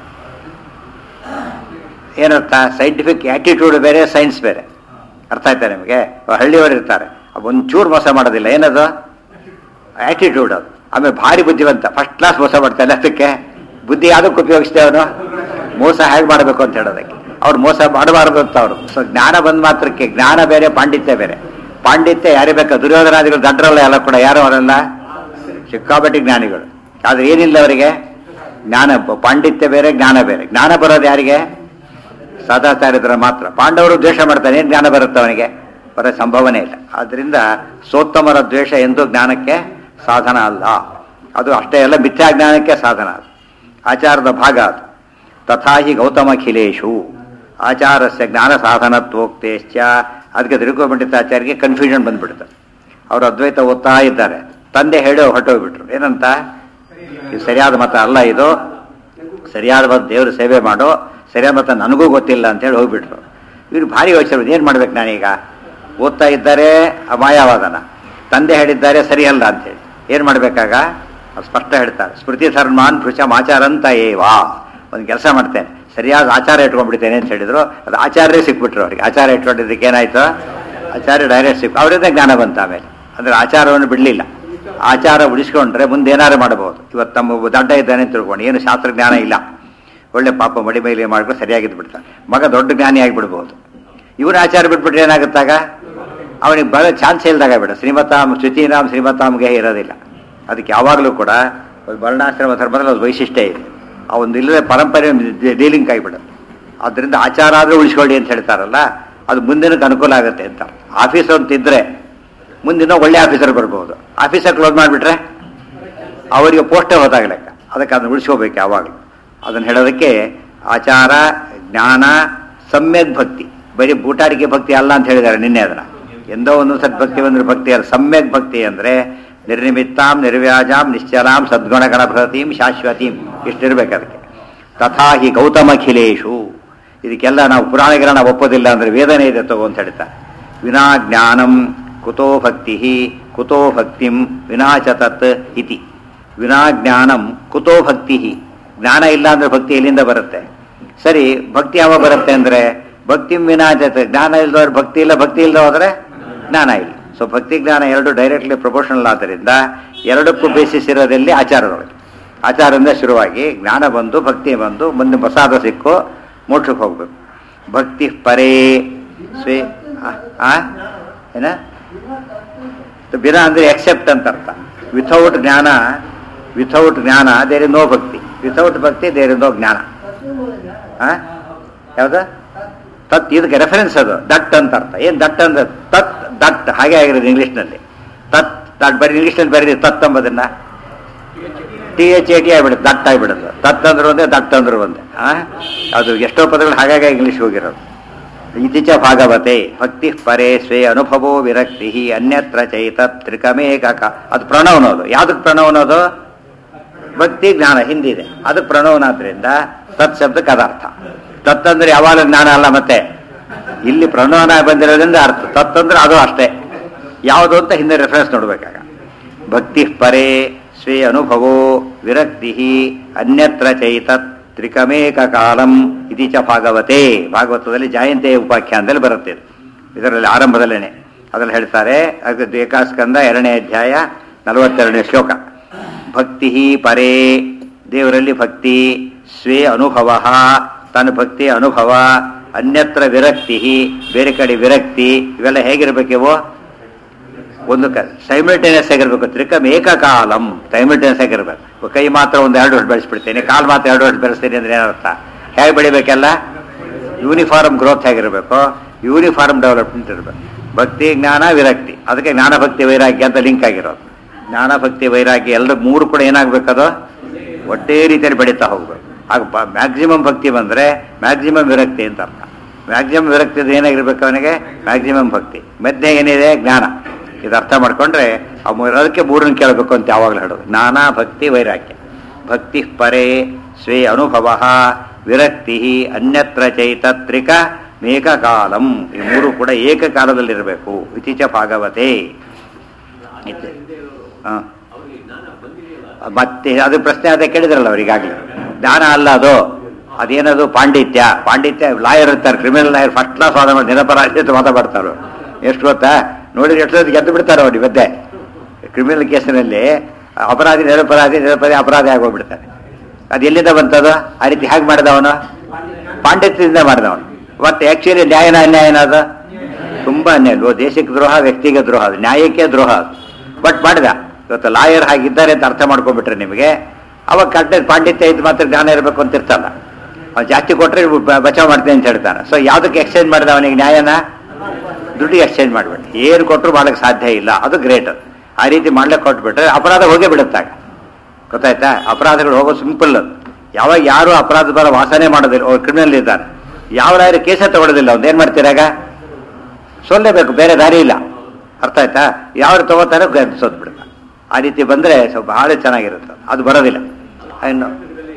A: ಏನರ್ಥ ಸೈಂಟಿಫಿಕ್ ಆಟಿಟ್ಯೂಡ್ ಬೇರೆ ಸೈನ್ಸ್ ಬೇರೆ ಅರ್ಥ ಆಯ್ತಾ ನಿಮಗೆ ಹಳ್ಳಿಯವರು ಇರ್ತಾರೆ ಒಂಚೂರು ಮೋಸ ಮಾಡೋದಿಲ್ಲ ಏನದು ಆಟಿಟ್ಯೂಡ್ ಅದು ಆಮೇಲೆ ಭಾರಿ ಬುದ್ಧಿವಂತ ಫಸ್ಟ್ ಕ್ಲಾಸ್ ಮೋಸ ಮಾಡ್ತಾನೆ ಅದಕ್ಕೆ ಬುದ್ಧಿ ಯಾವುದಕ್ಕೆ ಉಪಯೋಗಿಸ್ತೇವೆ ಅವನು ಮೋಸ ಹೇಗೆ ಮಾಡಬೇಕು ಅಂತ ಹೇಳೋದಕ್ಕೆ ಅವ್ರು ಮೋಸ ಮಾಡಬಾರದು ಅಂತ ಅವರು ಸೊ ಜ್ಞಾನ ಬಂದ ಮಾತ್ರಕ್ಕೆ ಜ್ಞಾನ ಬೇರೆ ಪಾಂಡಿತ್ಯ ಬೇರೆ ಪಾಂಡಿತ್ಯ ಯಾರೇ ಬೇಕಾ ದುರ್ಯೋಧನಾದಿಗಳು ದಡ್ರಲ್ಲ ಎಲ್ಲ ಕೂಡ ಯಾರು ಅವರೆಲ್ಲ ಸಿಕ್ಕಾಪಟ್ಟಿ ಜ್ಞಾನಿಗಳು ಆದ್ರೆ ಏನಿಲ್ಲ ಅವರಿಗೆ ಜ್ಞಾನ ಪಾಂಡಿತ್ಯ ಬೇರೆ ಜ್ಞಾನ ಬೇರೆ ಜ್ಞಾನ ಬರೋದು ಯಾರಿಗೆ ಸದಾಚಾರಿದ್ರ ಮಾತ್ರ ಪಾಂಡವರು ದ್ವೇಷ ಮಾಡ್ತಾನೆ ಏನು ಜ್ಞಾನ ಬರುತ್ತೆ ಅವನಿಗೆ ಬರೋ ಸಂಭವನೆ ಇಲ್ಲ ಆದ್ರಿಂದ ಸೋತ್ತಮರ ದ್ವೇಷ ಎಂದು ಜ್ಞಾನಕ್ಕೆ ಸಾಧನ ಅಲ್ಲ ಅದು ಅಷ್ಟೇ ಎಲ್ಲ ಮಿಥ್ಯಾ ಜ್ಞಾನಕ್ಕೆ ಸಾಧನ ಅದು ಆಚಾರದ ಭಾಗ ಅದು ತಥಾಹಿ ಗೌತಮಖಿಲೇಶು ಆಚಾರಸ್ಯ ಜ್ಞಾನ ಸಾಧನತ್ವೋಕ್ತೇಶ್ಚ ಅದಕ್ಕೆ ತಿರುಗುಪಂಡಿತಾಚಾರ್ಯಗೆ ಕನ್ಫ್ಯೂಷನ್ ಬಂದ್ಬಿಡುತ್ತೆ ಅವರು ಅದ್ವೈತ ಓದ್ತಾ ಇದ್ದಾರೆ ತಂದೆ ಹೇಳಿ ಹೊರಟೋಗ್ಬಿಟ್ರು ಏನಂತ ಇದು ಸರಿಯಾದ ಮತ ಅಲ್ಲ ಇದು ಸರಿಯಾದ ಮತ ದೇವರು ಸೇವೆ ಮಾಡೋ ಸರಿಯಾದ ಮತ ನನಗೂ ಗೊತ್ತಿಲ್ಲ ಅಂತ ಹೇಳಿ ಹೋಗ್ಬಿಟ್ರು ಇವ್ರು ಭಾರಿ ಯೋಚನೆ ಏನು ಮಾಡ್ಬೇಕು ನಾನೀಗ ಓದ್ತಾ ಇದ್ದಾರೆ ಅಮಾಯವಾದನ ತಂದೆ ಹೇಳಿದ್ದಾರೆ ಸರಿಯಲ್ಲ ಅಂತೇಳಿ ಏನು ಮಾಡ್ಬೇಕಾಗ ಅವ್ರು ಸ್ಪಷ್ಟ ಹೇಳ್ತಾರೆ ಸ್ಮೃತಿ ಧರ್ಮಾನ್ ಭೃಚಮ್ ಆಚಾರಂತ ಏವಾ ಒಂದು ಕೆಲಸ ಮಾಡ್ತೇನೆ ಸರಿಯಾದ ಆಚಾರ ಇಟ್ಕೊಂಡ್ಬಿಡ್ತೇನೆ ಅಂತ ಹೇಳಿದ್ರು ಅದು ಆಚಾರ್ಯರೇ ಸಿಕ್ಬಿಟ್ರು ಅವ್ರಿಗೆ ಆಚಾರ ಇಟ್ಕೊಂಡಿದ್ದಕ್ಕೆ ಏನಾಯ್ತು ಆಚಾರ್ಯ ಡೈರೆಕ್ಟ್ ಸಿಕ್ ಅವರಿಂದ ಜ್ಞಾನ ಬಂತ ಆಮೇಲೆ ಅಂದ್ರೆ ಆಚಾರವನ್ನು ಬಿಡಲಿಲ್ಲ ಆಚಾರ ಉಳಿಸ್ಕೊಂಡ್ರೆ ಮುಂದೆ ಏನಾರು ಮಾಡಬಹುದು ಇವತ್ತು ತಮ್ಮ ಒಬ್ಬ ದಡ್ಡ ಇದ್ದಾನೆ ಅಂತ ತಿಳ್ಕೊಂಡು ಏನು ಶಾಸ್ತ್ರ ಜ್ಞಾನ ಇಲ್ಲ ಒಳ್ಳೆ ಪಾಪ ಮಡಿ ಮೇಲೆ ಮಾಡ್ಕೊಂಡು ಸರಿಯಾಗಿದ್ದು ಬಿಡ್ತಾನೆ ಮಗ ದೊಡ್ಡ ಜ್ಞಾನಿ ಆಗಿಬಿಡ್ಬೋದು ಇವನ ಆಚಾರ ಬಿಟ್ಬಿಟ್ರೆ ಏನಾಗುತ್ತಾಗ ಅವನಿಗೆ ಬರೋ ಚಾನ್ಸ್ ಇಲ್ದಾಗ ಬಿಡ ಶ್ರೀಮತಾಮ್ ಶ್ರುತಿರಾಮ್ ಶ್ರೀಮತಾಮ್ಗೆ ಇರೋದಿಲ್ಲ ಅದಕ್ಕೆ ಯಾವಾಗಲೂ ಕೂಡ ಒಂದು ವರ್ಣಾಶ್ರಮ ಧರ್ಮದಲ್ಲಿ ಒಂದು ವೈಶಿಷ್ಟ್ಯ ಇದೆ ಆ ಒಂದು ಇಲ್ಲದೆ ಪರಂಪರೆ ಡೀಲಿಂಗ್ ಆಗಿಬಿಡುತ್ತೆ ಅದರಿಂದ ಆಚಾರ ಆದರೂ ಉಳಿಸ್ಕೊಳ್ಳಿ ಅಂತ ಹೇಳ್ತಾರಲ್ಲ ಅದು ಮುಂದಿನಕ್ಕೆ ಅನುಕೂಲ ಆಗುತ್ತೆ ಅಂತ ಆಫೀಸರ್ ಅಂತ ಇದ್ರೆ ಮುಂದಿನ ಒಳ್ಳೆ ಆಫೀಸರ್ ಬರ್ಬೋದು ಆಫೀಸರ್ ಕ್ಲೋಸ್ ಮಾಡಿಬಿಟ್ರೆ ಅವರಿಗೆ ಪೋಸ್ಟೇ ಹೋದಾಗಲೆಕ್ಕ ಅದಕ್ಕೆ ಅದನ್ನು ಉಳಿಸ್ಕೋಬೇಕು ಯಾವಾಗಲೂ ಅದನ್ನು ಹೇಳೋದಕ್ಕೆ ಆಚಾರ ಜ್ಞಾನ ಸಮ್ಯಕ್ ಭಕ್ತಿ ಬರೀ ಬೂಟಾಟಿಕೆ ಭಕ್ತಿ ಅಲ್ಲ ಅಂತ ಹೇಳಿದ್ದಾರೆ ನಿನ್ನೆ ಅದನ್ನ ಎಂದೋ ಒಂದು ಸದ್ಭಕ್ತಿ ಬಂದ್ರೆ ಭಕ್ತಿ ಅಲ್ಲ ಸಮ್ಯಕ್ ಭಕ್ತಿ ಅಂದ್ರೆ ನಿರ್ನಿಮಿತ್ತಾಂ ನಿರ್ವ್ಯಾಜಾಂ ನಿಶ್ಚಲಾಂ ಸದ್ಗುಣಗಣ ಭರತೀಂ ಶಾಶ್ವತೀಂ ಇಷ್ಟಿರ್ಬೇಕು ಅದಕ್ಕೆ ತಥಾ ಹಿ ಗೌತಮಖಿಲೇಶು ಇದಕ್ಕೆಲ್ಲ ನಾವು ಪುರಾಣ ಗಿರಾಣ ಒಪ್ಪೋದಿಲ್ಲ ಅಂದ್ರೆ ವೇದನೆ ಇದೆ ತಗೋ ಅಂತ ಹೇಳ್ತಾರೆ ವಿನಾ ಜ್ಞಾನಂ ಕುತೋ ಭಕ್ತಿ ಕುತೋ ಭಕ್ತಿಂ ವಿನಾ ಚ ತತ್ ಇತಿ ವಿನಾ ಜ್ಞಾನಂ ಕುತೋ ಭಕ್ತಿ ಜ್ಞಾನ ಇಲ್ಲ ಅಂದ್ರೆ ಭಕ್ತಿ ಎಲ್ಲಿಂದ ಬರುತ್ತೆ ಸರಿ ಭಕ್ತಿ ಯಾವಾಗ ಬರುತ್ತೆ ಅಂದ್ರೆ ಭಕ್ತಿ ವಿನಾ ಚ ತತ್. ಜ್ಞಾನ ಇಲ್ದವ್ರೆ ಭಕ್ತಿ ಇಲ್ಲ ಭಕ್ತಿ ಇಲ್ಲದ ಹೋದ್ರೆ ಜ್ಞಾನ ಇಲ್ಲ ಸೊ ಭಕ್ತಿ ಜ್ಞಾನ ಎರಡು ಡೈರೆಕ್ಟ್ಲಿ ಪ್ರಪೋರ್ಷನಲ್ ಆದ್ದರಿಂದ ಎರಡಕ್ಕೂ ಬೇಸಿಸ್ ಇರೋದಲ್ಲಿ ಆಚಾರದೊಳಗೆ ಆಚಾರದಿಂದ ಶುರುವಾಗಿ ಜ್ಞಾನ ಬಂದು ಭಕ್ತಿ ಬಂದು ಮುಂದೆ ಪ್ರಸಾದ ಸಿಕ್ಕು ಮೋಕ್ಷಕ್ಕೆ ಹೋಗ್ಬೇಕು ಭಕ್ತಿ ಪರೇ ಸ್ವೇ ಆ? ಆ? ಏನ ಬಿನ ಅಂದ್ರೆ ಎಕ್ಸೆಪ್ಟ್ ಅಂತ ಅರ್ಥ without jnana without jnana there is no bhakti without bhakti there is no jnana ಆ? ಯಾವ್ದು ತತ್ ಇದಕ್ಕೆ ರೆಫರೆನ್ಸ್ ಅದು ದಟ್ ಅಂತ ಅರ್ಥ ಏನ್ ದಟ್ ಅಂದ್ರೆ ತತ್ ದಟ್ ಹಾಗೆ ಆಗಿರೋದು ಇಂಗ್ಲಿಷ್ನಲ್ಲಿ ತತ್ ದಟ್ ಬರೀ ಇಂಗ್ಲಿಷ್ನಲ್ಲಿ ಬರೀ ತತ್ ಎಂಬುದನ್ನ ಟಿ ಎಚ್ ಎ ಟಿ ಆಗಿಬಿಡುತ್ತೆ ದಟ್ ಆಗಿಬಿಡುತ್ತೆ ತತ್ ಅಂದ್ರು ಒಂದೇ ದಟ್ ಅಂದ್ರು ಒಂದೇ ಆ? ಅದು ಎಷ್ಟೋ ಪದಗಳು ಹಾಗಾಗಿ ಇಂಗ್ಲಿಷ್ ಹೋಗಿರೋದು ಇತಿಚ ಭಾಗವತೆ ಭಕ್ತಿ ಪರೇ ಸ್ವೇ ಅನುಭವೋ ವಿರಕ್ತಿ ಅನ್ಯತ್ರ ಚೈತ ತ್ರಿಕಮೇಕ ಅದು ಪ್ರಣವನೋದು ಯಾವ್ದಕ್ಕೆ ಪ್ರಣವನೋದು ಭಕ್ತಿ ಜ್ಞಾನ ಹಿಂದಿದೆ ಅದು ಪ್ರಣವನಾದ್ರಿಂದ ತತ್ ಶಬ್ದಕ್ಕೆ ಅದರ್ಥ ತತ್ ಅಂದ್ರೆ ಯಾವಾಗ ಜ್ಞಾನ ಅಲ್ಲ ಮತ್ತೆ ಇಲ್ಲಿ ಪ್ರಣವನ ಬಂದಿರೋದ್ರಿಂದ ಅರ್ಥ ತತ್ ಅಂದ್ರೆ ಅದು ಅಷ್ಟೇ ಯಾವುದು ಅಂತ ಹಿಂದೆ ರೆಫರೆನ್ಸ್ ನೋಡ್ಬೇಕಾಗ ಭಕ್ತಿ ಪರೇ ಸ್ವೇ ಅನುಭವೋ ವಿರಕ್ತಿ ಅನ್ಯತ್ರ ಚೈತತ್ ತ್ರಿಕಮೇಕ ಕಾಲಂ ಇತಿ ಚ ಭಾಗವತೆ ಭಾಗವತದಲ್ಲಿ ಜಯಂತಿಯ ಉಪಾಖ್ಯಾನದಲ್ಲಿ ಬರುತ್ತೆ ಇದು. ಇದರಲ್ಲಿ ಆರಂಭದಲ್ಲೇನೆ ಅದ್ರಲ್ಲಿ ಹೇಳ್ತಾರೆ ಅದು ಏಕಾಸ್ಕಂದ ಎರಡನೇ ಅಧ್ಯಾಯ ನಲವತ್ತೆರಡನೇ ಶ್ಲೋಕ ಭಕ್ತಿ ಪರೇ ದೇವರಲ್ಲಿ ಭಕ್ತಿ ಸ್ವೇ ಅನುಭವ ತನ್ನ ಭಕ್ತಿ ಅನುಭವ ಅನ್ಯತ್ರ ವಿರಕ್ತಿ ಬೇರೆ ಕಡೆ ವಿರಕ್ತಿ ಇವೆಲ್ಲ ಹೇಗಿರ್ಬೇಕಿವು ಒಂದು ಕ ಸೈಮಿಲ್ಟೇನಿಯಸ್ ಆಗಿರ್ಬೇಕು ತ್ರಿಕಮ್ ಏಕಕಾಲಂ ಸೈಮಿಲ್ಟೇನಿಯಸ್ ಆಗಿರ್ಬೇಕು ಕೈ ಮಾತ್ರ ಒಂದು ಎರಡು ವರ್ಷ ಬೆಳೆಸ್ಬಿಡ್ತೇನೆ ಕಾಲು ಮಾತ್ರ ಎರಡು ವರ್ಷ ಬೆಳೆಸ್ತೀನಿ ಅಂದ್ರೆ ಏನರ್ಥ ಹೇಗೆ ಬೆಳಿಬೇಕೆಲ್ಲ ಯೂನಿಫಾರ್ಮ್ ಗ್ರೋತ್ ಆಗಿರಬೇಕು ಯೂನಿಫಾರ್ಮ್ ಡೆವಲಪ್ಮೆಂಟ್ ಇರಬೇಕು ಭಕ್ತಿ ಜ್ಞಾನ ವಿರಕ್ತಿ ಅದಕ್ಕೆ ಜ್ಞಾನ ಭಕ್ತಿ ವೈರಾಗ್ಯ ಅಂತ ಲಿಂಕ್ ಆಗಿರೋದು ಜ್ಞಾನ ಭಕ್ತಿ ವೈರಾಗ್ಯ ಎರಡು ಮೂರು ಕೂಡ ಏನಾಗಬೇಕದು ಒಟ್ಟೇ ರೀತಿಯಲ್ಲಿ ಬೆಳೀತಾ ಹೋಗ್ಬೇಕು ಆಗ ಮ್ಯಾಕ್ಸಿಮಮ್ ಭಕ್ತಿ ಬಂದ್ರೆ ಮ್ಯಾಕ್ಸಿಮಮ್ ವಿರಕ್ತಿ ಅಂತ ಅರ್ಥ ಮ್ಯಾಕ್ಸಿಮಮ್ ವಿರಕ್ತಿ ಏನಾಗಿರ್ಬೇಕು ಅವನಿಗೆ ಮ್ಯಾಕ್ಸಿಮಮ್ ಭಕ್ತಿ ಮಧ್ಯೆ ಏನಿದೆ ಜ್ಞಾನ ಇದು ಅರ್ಥ ಮಾಡ್ಕೊಂಡ್ರೆ ಆ ಮೂರು- ಅದಕ್ಕೆ ಮೂರನ್ನು ಕೇಳಬೇಕು ಅಂತ ಯಾವಾಗಲೂ ಹೇಳೋದು ಜ್ಞಾನ ಭಕ್ತಿ ವೈರಾಗ್ಯ ಭಕ್ತಿ ಪರೇ ಸ್ವೇ ಅನುಭವ ವಿರಕ್ತಿ ಅನ್ಯತ್ರ ಚೈತತ್ರಿಕ ಮೇಕಕಾಲಂ ಈ ಮೂರು ಕೂಡ ಏಕಕಾಲದಲ್ಲಿರಬೇಕು ಇತಿಚ ಭಾಗವತೆ ಇತ್ತು. ಹ. ಮತ್ತೆ ಅದು ಪ್ರಶ್ನೆ ಅದೇ ಕೇಳಿದ್ರಲ್ಲ ಅವ್ರಿಗಾಗಲೇ ಜ್ಞಾನ ಅಲ್ಲ ಅದು ಅದೇನದು ಪಾಂಡಿತ್ಯ ಪಾಂಡಿತ್ಯ ಲಾಯರ್ ಇರ್ತಾರೆ ಕ್ರಿಮಿನಲ್ ಲಾಯರ್ ಫಸ್ಟ್ ಕ್ಲಾಸ್ ವಾದ ಮಾಡಿ ನಿರಪರಾಧಿ ಅಂತ ವಾದ ಮಾಡ್ತಾರೆ ಎಷ್ಟು ಗೊತ್ತಾ ನೋಡಿದ್ರೆ ಎಷ್ಟು ಸತಿ ಗೆದ್ದು ಬಿಡ್ತಾರೆ ಅವ್ರು ಇವತ್ತೇ ಕ್ರಿಮಿನಲ್ ಕೇಸಿನಲ್ಲಿ ಅಪರಾಧಿ ನಿರಪರಾಧಿ ನಿರಪರಾಧಿ ಅಪರಾಧಿ ಆಗೋಗ್ಬಿಡ್ತಾನೆ ಅದು ಎಲ್ಲಿಂದ ಬಂತದು ಆ ರೀತಿ ಹೇಗೆ ಮಾಡಿದ ಅವನು ಪಾಂಡಿತ್ಯದಿಂದ ಮಾಡಿದವನು ಮತ್ತೆ ಆಕ್ಚುಲಿ ನ್ಯಾಯನ ಅನ್ಯಾಯನ ಅದು ತುಂಬಾ ಅನ್ಯಾಯ ಲೋ ದೇಶಕ್ಕೆ ದ್ರೋಹ ವ್ಯಕ್ತಿಗೆ ದ್ರೋಹ ಅದು ನ್ಯಾಯಕ್ಕೆ ದ್ರೋಹ ಅದು ಬಟ್ ಮಾಡಿದ ಇವತ್ತು ಲಾಯರ್ ಹಾಗಿದ್ದಾರೆ ಅಂತ ಅರ್ಥ ಮಾಡ್ಕೊಂಡ್ಬಿಟ್ರೆ ನಿಮಗೆ ಅವಾಗ ಕರೆಕ್ಟ್ ಪಾಂಡಿತ್ಯ ಇದ್ದು ಮಾತ್ರ ಜ್ಞಾನ ಇರಬೇಕು ಅಂತ ಇರ್ತಲ್ಲ ಅವ್ನು ಜಾಸ್ತಿ ಕೊಟ್ಟರೆ ಬಚಾವ್ ಮಾಡ್ತೇನೆ ಅಂತ ಹೇಳ್ತಾನೆ ಸೊ ಯಾವುದಕ್ಕೆ ಎಕ್ಸ್ಚೇಂಜ್ ಮಾಡಿದ ಅವನಿಗೆ ನ್ಯಾಯನ ದುಡ್ಡಿಗೆ ಎಕ್ಸ್ಚೇಂಜ್ ಮಾಡ್ಬಿಟ್ಟು ಏನು ಕೊಟ್ಟರು ಮಾಡಕ್ಕೆ ಸಾಧ್ಯ ಇಲ್ಲ ಅದು ಗ್ರೇಟ್ ಆ ರೀತಿ ಮಾಡ್ಲಿಕ್ಕೆ ಕೊಟ್ಬಿಟ್ರೆ ಅಪರಾಧ ಹೋಗೇ ಬಿಡುತ್ತಾಗ ಗೊತ್ತಾಯ್ತಾ ಅಪರಾಧಗಳು ಹೋಗೋ ಸಿಂಪಲ್ ಅದು ಯಾವಾಗ ಯಾರು ಅಪರಾಧ ಬರ ವಾಸನೆ ಮಾಡೋದಿಲ್ಲ ಕ್ರಿಮಿನಲ್ ಇದ್ದಾನೆ ಯಾವ ಲಾಯರ್ ಕೇಸೇ ತಗೊಳ್ಳೋದಿಲ್ಲ ಅವ್ನು ಏನು ಮಾಡ್ತೀರಾಗ ಸೋಲ್ಲೇಬೇಕು ಬೇರೆ ದಾರಿ ಇಲ್ಲ ಅರ್ಥ ಆಯ್ತಾ ಯಾರು ತಗೋತಾರೆ ಸೋತ್ ಬಿಡ್ತಾರೆ ಆ ರೀತಿ ಬಂದ್ರೆ ಸ್ವಲ್ಪ ಬಹಳ ಚೆನ್ನಾಗಿರುತ್ತೆ ಅದು ಬರೋದಿಲ್ಲ ಇನ್ನು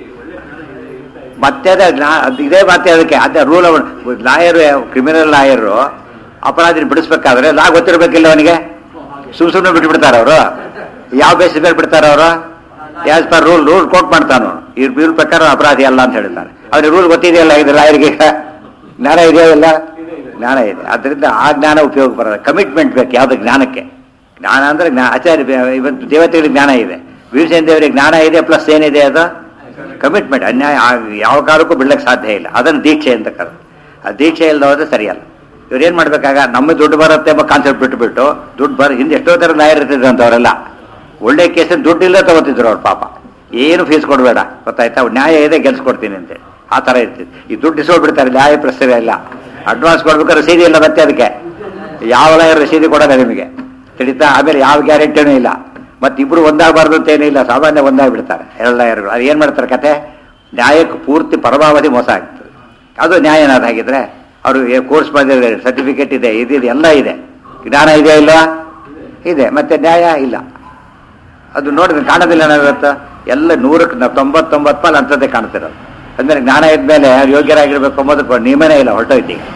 A: ಮತ್ತೆ ಅದೇ ಜ್ಞಾ- ಅದು ಇದೇ ಮಾತೆ ಅದಕ್ಕೆ ಅದೇ ರೂಲ್ ಲಾಯರ್ ಕ್ರಿಮಿನಲ್ ಲಾಯರು ಅಪರಾಧಿನ ಬಿಡಿಸ್ಬೇಕಾದ್ರೆ ಲಾ ಗೊತ್ತಿರ್ಬೇಕಿಲ್ಲ ಅವನಿಗೆ ಸುಮ್ ಸುಮ್ಮನೆ ಬಿಟ್ಬಿಡ್ತಾರೆ ಅವರು ಯಾವ ಬೇಸಿಸ್ ಮೇಲೆ ಬಿಡ್ತಾರೆ ಅವರು as per rule rule quote ಮಾಡ್ತಾನು ಈ ರೂಲ್ ಪ್ರಕಾರ ಅಪರಾಧಿ ಅಲ್ಲ ಅಂತ ಹೇಳಿದ್ದಾರೆ ಅವ್ರಿಗೆ ರೂಲ್ ಗೊತ್ತಿದೆಯಲ್ಲ ಇದು ಲಾಯರ್ಗೆ ಜ್ಞಾನ ಇದೆಯೋ ಇಲ್ಲ ಜ್ಞಾನ ಇದೆ ಅದರಿಂದ ಆ ಜ್ಞಾನ ಉಪಯೋಗ ಬರೋದು ಕಮಿಟ್ಮೆಂಟ್ ಬೇಕು ಯಾವ್ದು ಜ್ಞಾನಕ್ಕೆ ಜ್ಞಾನ ಅಂದ್ರೆ ಜ್ಞಾ ಆಚಾರ್ಯ ಬೆ- ಇವತ್ತು ದೇವತೆಗಳಿಗೆ ಜ್ಞಾನ ಇದೆ ವೀರಸೇನ ದೇವರಿಗೆ ಜ್ಞಾನ ಇದೆ ಪ್ಲಸ್ ಏನಿದೆ ಅದು ಕಮಿಟ್ಮೆಂಟ್ ಅನ್ಯಾಯ ಆ- ಯಾವ ಕಾಲಕ್ಕೂ ಬಿಡ್ಲಿಕ್ಕೆ ಸಾಧ್ಯ ಇಲ್ಲ ಅದನ್ನು ದೀಕ್ಷೆ ಅಂತ ಕರೆದು ಆ ದೀಕ್ಷೆ ಇಲ್ಲದ ಹೋದ್ರೆ ಸರಿಯಲ್ಲ ಇವ್ರು ಏನು ಮಾಡ್ಬೇಕಾಗ ನಮ್ಮ ದುಡ್ಡು ಬರುತ್ತೆ ಎಂಬ ಕಾನ್ಸೆಪ್ಟ್ ಬಿಟ್ಬಿಟ್ಟು ದುಡ್ಡು ಬರ ಹಿಂದೆ ಎಷ್ಟೋ ಥರ ಲಾಯರ್ ಇರ್ತಿದ್ರು ಅಂತವರೆಲ್ಲ ಒಳ್ಳೆ ಕೇಸಲ್ಲಿ ದುಡ್ಡು ಇಲ್ಲ ತಗೋತಿದ್ರು ಅವ್ರು ಪಾಪ ಏನು ಫೀಸ್ ಕೊಡಬೇಡ ಗೊತ್ತಾಯ್ತಾ ಅವ್ರು ನ್ಯಾಯ ಇದೆ ಗೆಲ್ಸ್ಕೊಡ್ತೀನಿ ಅಂತೇಳಿ ಆ ಥರ ಇರ್ತಿತ್ತು ಈ ದುಡ್ಡು ಇಸ್ಕೊಳ್ಬಿಡ್ತಾರೆ ನ್ಯಾಯ ಪ್ರಶ್ನೆ ಇಲ್ಲ ಅಡ್ವಾನ್ಸ್ ಕೊಡ್ಬೇಕಾದ್ರೆ ರಸೀದಿ ಇಲ್ಲ ಮತ್ತೆ ಅದಕ್ಕೆ ಯಾವ ಲಾಯರ್ ರಸೀದಿ ಕೊಡೋಲ್ಲ ನಿಮಗೆ ತಿಳಿತಾ ಆಮೇಲೆ ಯಾವ ಗ್ಯಾರಂಟಿನೂ ಇಲ್ಲ ಮತ್ತೆ ಇಬ್ರು ಒಂದಾಗಬಾರ್ದು ಅಂತೇನೂ ಇಲ್ಲ ಸಾಮಾನ್ಯ ಒಂದಾಗ್ಬಿಡ್ತಾರೆ ಎರಡು ಲಾಯರ್ಗಳು ಅದು ಏನು ಮಾಡ್ತಾರೆ ಕತೆ ನ್ಯಾಯಕ್ಕೆ ಪೂರ್ತಿ ಪರಮಾವಧಿ ಮೋಸ ಆಗ್ತದೆ ಅದು ನ್ಯಾಯನಾದ ಹಾಗಿದ್ರೆ ಅವರು ಕೋರ್ಸ್ ಬಂದಿದೆ ಸರ್ಟಿಫಿಕೇಟ್ ಇದೆ ಇದಿದೆ ಎಲ್ಲ ಇದೆ ಜ್ಞಾನ ಇದೆಯಾ ಇಲ್ಲ ಇದೆ ಮತ್ತೆ ನ್ಯಾಯ ಇಲ್ಲ ಅದು ನೋಡಿದ್ರೆ ಕಾಣೋದಿಲ್ಲ ಏನಾಗುತ್ತೆ ಎಲ್ಲ ನೂರಕ್ಕೆ ನ- ತೊಂಬತ್ತೊಂಬತ್ತು ಪಾಲು ಅಂಥದ್ದೇ ಕಾಣ್ತಿರೋದು ಅಂದ್ರೆ ಜ್ಞಾನ ಇದ್ಮೇಲೆ ಅವ್ರು ಯೋಗ್ಯರಾಗಿರ್ಬೇಕು ಅಂಬೋದಕ್ಕೆ ನಿಯಮನೇ ಇಲ್ಲ ಹೊರಟೋಯ್ತು ಈಗ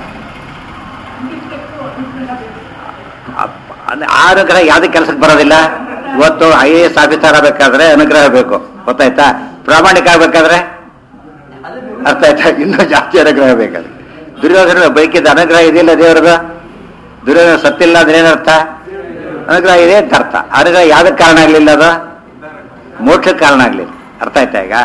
A: ಅಪ್ಪ, ಅಂದ್ರೆ ಆ ಅನುಗ್ರಹ ಯಾವ್ದಕ್ಕೆ ಕೆಲಸಕ್ಕೆ ಬರೋದಿಲ್ಲ ಇವತ್ತು ಐ ಎ ಎಸ್ ಆಫೀಸರ್ ಆಗಬೇಕಾದ್ರೆ ಅನುಗ್ರಹ ಬೇಕು ಗೊತ್ತಾಯ್ತಾ ಪ್ರಾಮಾಣಿಕ ಆಗ್ಬೇಕಾದ್ರೆ ಅರ್ಥ ಆಯ್ತಾ ಇನ್ನೂ ಜಾಸ್ತಿ ಅನುಗ್ರಹ ಬೇಕಾದ್ರೆ ದುರ್ಯೋಧನ ಬೈಕಿದ್ದ ಅನುಗ್ರಹ ಇದೆಯಲ್ಲ ದೇವರದ ದುರ್ಯೋಧನ ಸತ್ತಿಲ್ಲ ಅಂದ್ರೆ ಏನರ್ಥ ಅನುಗ್ರಹ ಇದೆ ಅಂತ ಅರ್ಥ ಅನುಗ್ರಹ ಯಾವ್ದಕ್ಕೆ ಕಾರಣ ಆಗ್ಲಿಲ್ಲ ಅದು ಮೋಕ್ಷಕ್ಕೆ ಕಾರಣ ಆಗ್ಲಿಲ್ಲ ಅರ್ಥ ಆಯ್ತಾ ಈಗ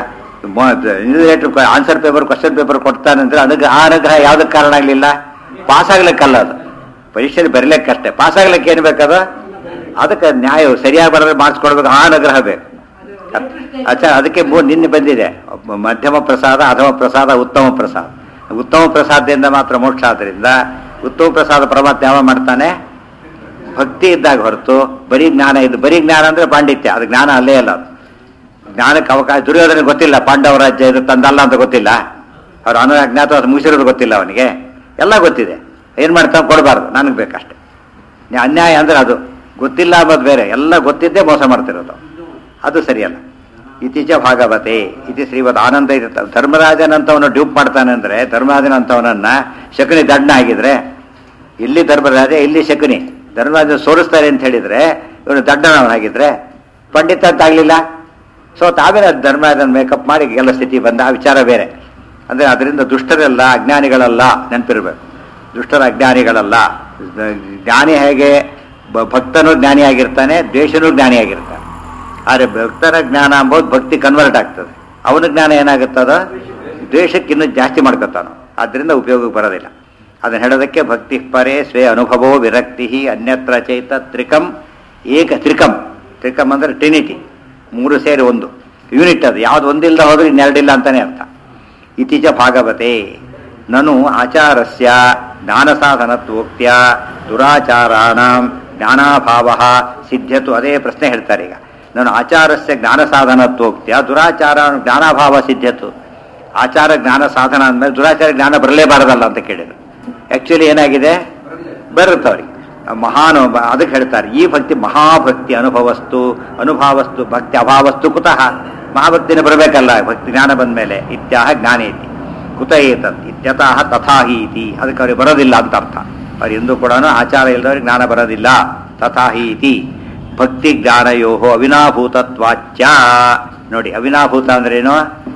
A: ಆನ್ಸರ್ ಪೇಪರ್ ಕ್ವಶನ್ ಪೇಪರ್ ಕೊಡ್ತಾನೆ ಅಂದ್ರೆ ಅನುಗ್ರಹ ಆ ಅನುಗ್ರಹ ಯಾವ್ದಕ್ಕೆ ಕಾರಣ ಆಗ್ಲಿಲ್ಲ ಪಾಸ್ ಆಗ್ಲಿಕ್ಕಲ್ಲ ಅದು ಪರೀಕ್ಷೆಯಲ್ಲಿ ಬರೀಲಿಕ್ಕಷ್ಟೇ ಪಾಸ್ ಆಗ್ಲಿಕ್ಕೆ ಏನ್ ಬೇಕದು ಅದಕ್ಕೆ ನ್ಯಾಯ ಸರಿಯಾಗಿ ಬರೋದ್ರೆ ಮಾರ್ಕ್ಸ್ ಕೊಡ್ಬೇಕು ಆ ಅನುಗ್ರಹ ಬೇಕು ಅಚ್ಚ ಅದಕ್ಕೆ ಮೂರು ನಿನ್ನೆ ಬಂದಿದೆ ಒಬ್ಬ ಮಧ್ಯಮ ಪ್ರಸಾದ ಅಧಮ ಪ್ರಸಾದ ಉತ್ತಮ ಪ್ರಸಾದ ಉತ್ತಮ ಪ್ರಸಾದದಿಂದ ಮಾತ್ರ ಮೋಕ್ಷ ಆದ್ರಿಂದ ಉತ್ತಮ ಪ್ರಸಾದ ಪರಮಾತ್ಮ ಯಾವ ಮಾಡ್ತಾನೆ ಭಕ್ತಿ ಇದ್ದಾಗ ಹೊರತು ಬರೀ ಜ್ಞಾನ ಇದು ಬರೀ ಜ್ಞಾನ ಅಂದ್ರೆ ಪಾಂಡಿತ್ಯ ಅದು ಜ್ಞಾನ ಅಲ್ಲೇ ಅಲ್ಲ ಅದು ಜ್ಞಾನಕ್ಕೆ ಅವಕಾಶ ದುರ್ಯೋಧನ ಗೊತ್ತಿಲ್ಲ ಪಾಂಡವ ರಾಜ್ಯ ಇದು ತಂದಲ್ಲ ಅಂತ ಗೊತ್ತಿಲ್ಲ ಅವ್ರು ಅನು ಅಜ್ಞಾತ ಮುಗಿಸಿರೋದು ಗೊತ್ತಿಲ್ಲ ಅವನಿಗೆ ಎಲ್ಲ ಗೊತ್ತಿದೆ ಏನ್ ಮಾಡ್ತಾನೆ ಕೊಡಬಾರ್ದು ನನಗೆ ಬೇಕಷ್ಟೆ ನ್ಯಾ- ಅನ್ಯಾಯ ಅಂದ್ರೆ ಅದು ಗೊತ್ತಿಲ್ಲ ಅನ್ನೋದು ಬೇರೆ ಎಲ್ಲ ಗೊತ್ತಿದ್ದೇ ಮೋಸ ಮಾಡ್ತಿರೋದು ಅದು ಸರಿಯಲ್ಲ ಇತ್ತೀಚ ಭಾಗವತೆ ಇತಿ ಶ್ರೀವದ್ ಆನಂದ ಇದೆ ಧರ್ಮರಾಜನಂತವನು ಡ್ಯೂಪ್ ಮಾಡ್ತಾನೆ ಅಂದ್ರೆ ಧರ್ಮರಾಜನಂತವನನ್ನ ಶಕುನಿ ದಡ್ಡ ಆಗಿದ್ರೆ ಇಲ್ಲಿ ಧರ್ಮರಾಜ ಇಲ್ಲಿ ಶಕುನಿ ಧರ್ಮರಾಜ ಸೋಲಿಸ್ತಾರೆ ಅಂತ ಹೇಳಿದ್ರೆ ಇವನು ದಡ್ಡನವನಾಗಿದ್ರೆ ಪಂಡಿತ ಅಂತ ಆಗ್ಲಿಲ್ಲ ಸೊ ತಾವೇನ ಧರ್ಮರಾಜನ ಮೇಕಪ್ ಮಾಡಿ ಎಲ್ಲ ಸ್ಥಿತಿ ಬಂದ ಆ ವಿಚಾರ ಬೇರೆ ಅಂದ್ರೆ ಅದರಿಂದ ದುಷ್ಟರೆಲ್ಲ ಅಜ್ಞಾನಿಗಳಲ್ಲ ನೆನಪಿರ್ಬೇಕು ದುಷ್ಟರ ಅಜ್ಞಾನಿಗಳಲ್ಲ ಜ್ಞಾನಿ ಹೇಗೆ ಬ- ಭಕ್ತನು ಜ್ಞಾನಿಯಾಗಿರ್ತಾನೆ ದ್ವೇಷನೂ ಜ್ಞಾನಿಯಾಗಿರ್ತಾನೆ ಆದರೆ ಭಕ್ತರ ಜ್ಞಾನ ಅಂಬೋದು ಭಕ್ತಿ ಕನ್ವರ್ಟ್ ಆಗ್ತದೆ ಅವನ ಜ್ಞಾನ ಏನಾಗುತ್ತದ ದ್ವೇಷಕ್ಕೆ ಇನ್ನೂ ಜಾಸ್ತಿ ಮಾಡ್ಕೊತಾನು ಆದ್ದರಿಂದ ಉಪಯೋಗಕ್ಕೆ ಬರೋದಿಲ್ಲ ಅದನ್ನ ಹೇಳೋದಕ್ಕೆ ಭಕ್ತಿ ಪರೇ ಸ್ವೇ ಅನುಭವೋ ವಿರಕ್ತಿ ಅನ್ಯತ್ರ ಚೈತ ತ್ರಿಕಂ ಏಕ ತ್ರಿಕಂ ತ್ರಿಕಂ ಅಂದ್ರೆ ಟ್ರಿನಿಟಿ ಮೂರು ಸೇರಿ ಒಂದು ಯೂನಿಟ್ ಅದು ಯಾವ್ದು ಒಂದಿಲ್ಲ ಹೋದ್ರೆ ಇನ್ನೆರಡಿಲ್ಲ ಅಂತಾನೆ ಅರ್ಥ ಇತ್ತೀಚ ಭಾಗವತೆ ನನು ಆಚಾರಸ್ಯ ಜ್ಞಾನ ಸಾಧನತ್ವೋಕ್ತ್ಯ ದುರಾಚಾರಾಣಾಂ ಜ್ಞಾನಾಭಾವ ಸಿದ್ಧತು ಅದೇ ಪ್ರಶ್ನೆ ಹೇಳ್ತಾರೆ ಈಗ ನಾನು ಆಚಾರಸ್ಯ ಜ್ಞಾನ ಸಾಧನತ್ವೋಕ್ತ್ಯ ದುರಾಚಾರ ಜ್ಞಾನಾಭಾವ ಸಿದ್ಧತು ಆಚಾರ ಜ್ಞಾನ ಸಾಧನ ಅಂದಮೇಲೆ ದುರಾಚಾರ ಜ್ಞಾನ ಬರಲೇಬಾರದಲ್ಲ ಅಂತ ಕೇಳಿದ್ರು ಆಕ್ಚುಲಿ ಏನಾಗಿದೆ ಬರುತ್ತೆ ಅವ್ರಿಗೆ ಮಹಾನ್ ಅದಕ್ಕೆ ಹೇಳ್ತಾರೆ ಈ ಭಕ್ತಿ ಮಹಾಭಕ್ತಿ ಅನುಭವಸ್ತು ಅನುಭಾವಸ್ತು ಭಕ್ತಿ ಅಭಾವಸ್ತು ಕುತಃ ಮಹಾಭಕ್ತಿನೇ ಬರಬೇಕಲ್ಲ ಭಕ್ತಿ ಜ್ಞಾನ ಬಂದ ಮೇಲೆ ಇತ್ಯಾಹ ಜ್ಞಾನೇತಿ ಕುತ ಏತತ್ ಇತ್ಯತಃ ತಥಾ ಹಿ ಇತಿ ಅದಕ್ಕೆ ಅವ್ರಿಗೆ ಬರೋದಿಲ್ಲ ಅಂತ ಅರ್ಥ ಅವ್ರು ಎಂದೂ ಕೂಡ ಆಚಾರ ಇಲ್ಲದವ್ರಿಗೆ ಜ್ಞಾನ ಬರೋದಿಲ್ಲ ತಥಾ ಹಿ ಇತಿ ಭಕ್ತಿ ಜ್ಞಾನಯೋ ಅವಿನಾಭೂತತ್ವಾಚ್ಯ ನೋಡಿ ಅವಿನಾಭೂತ ಅಂದ್ರೇನು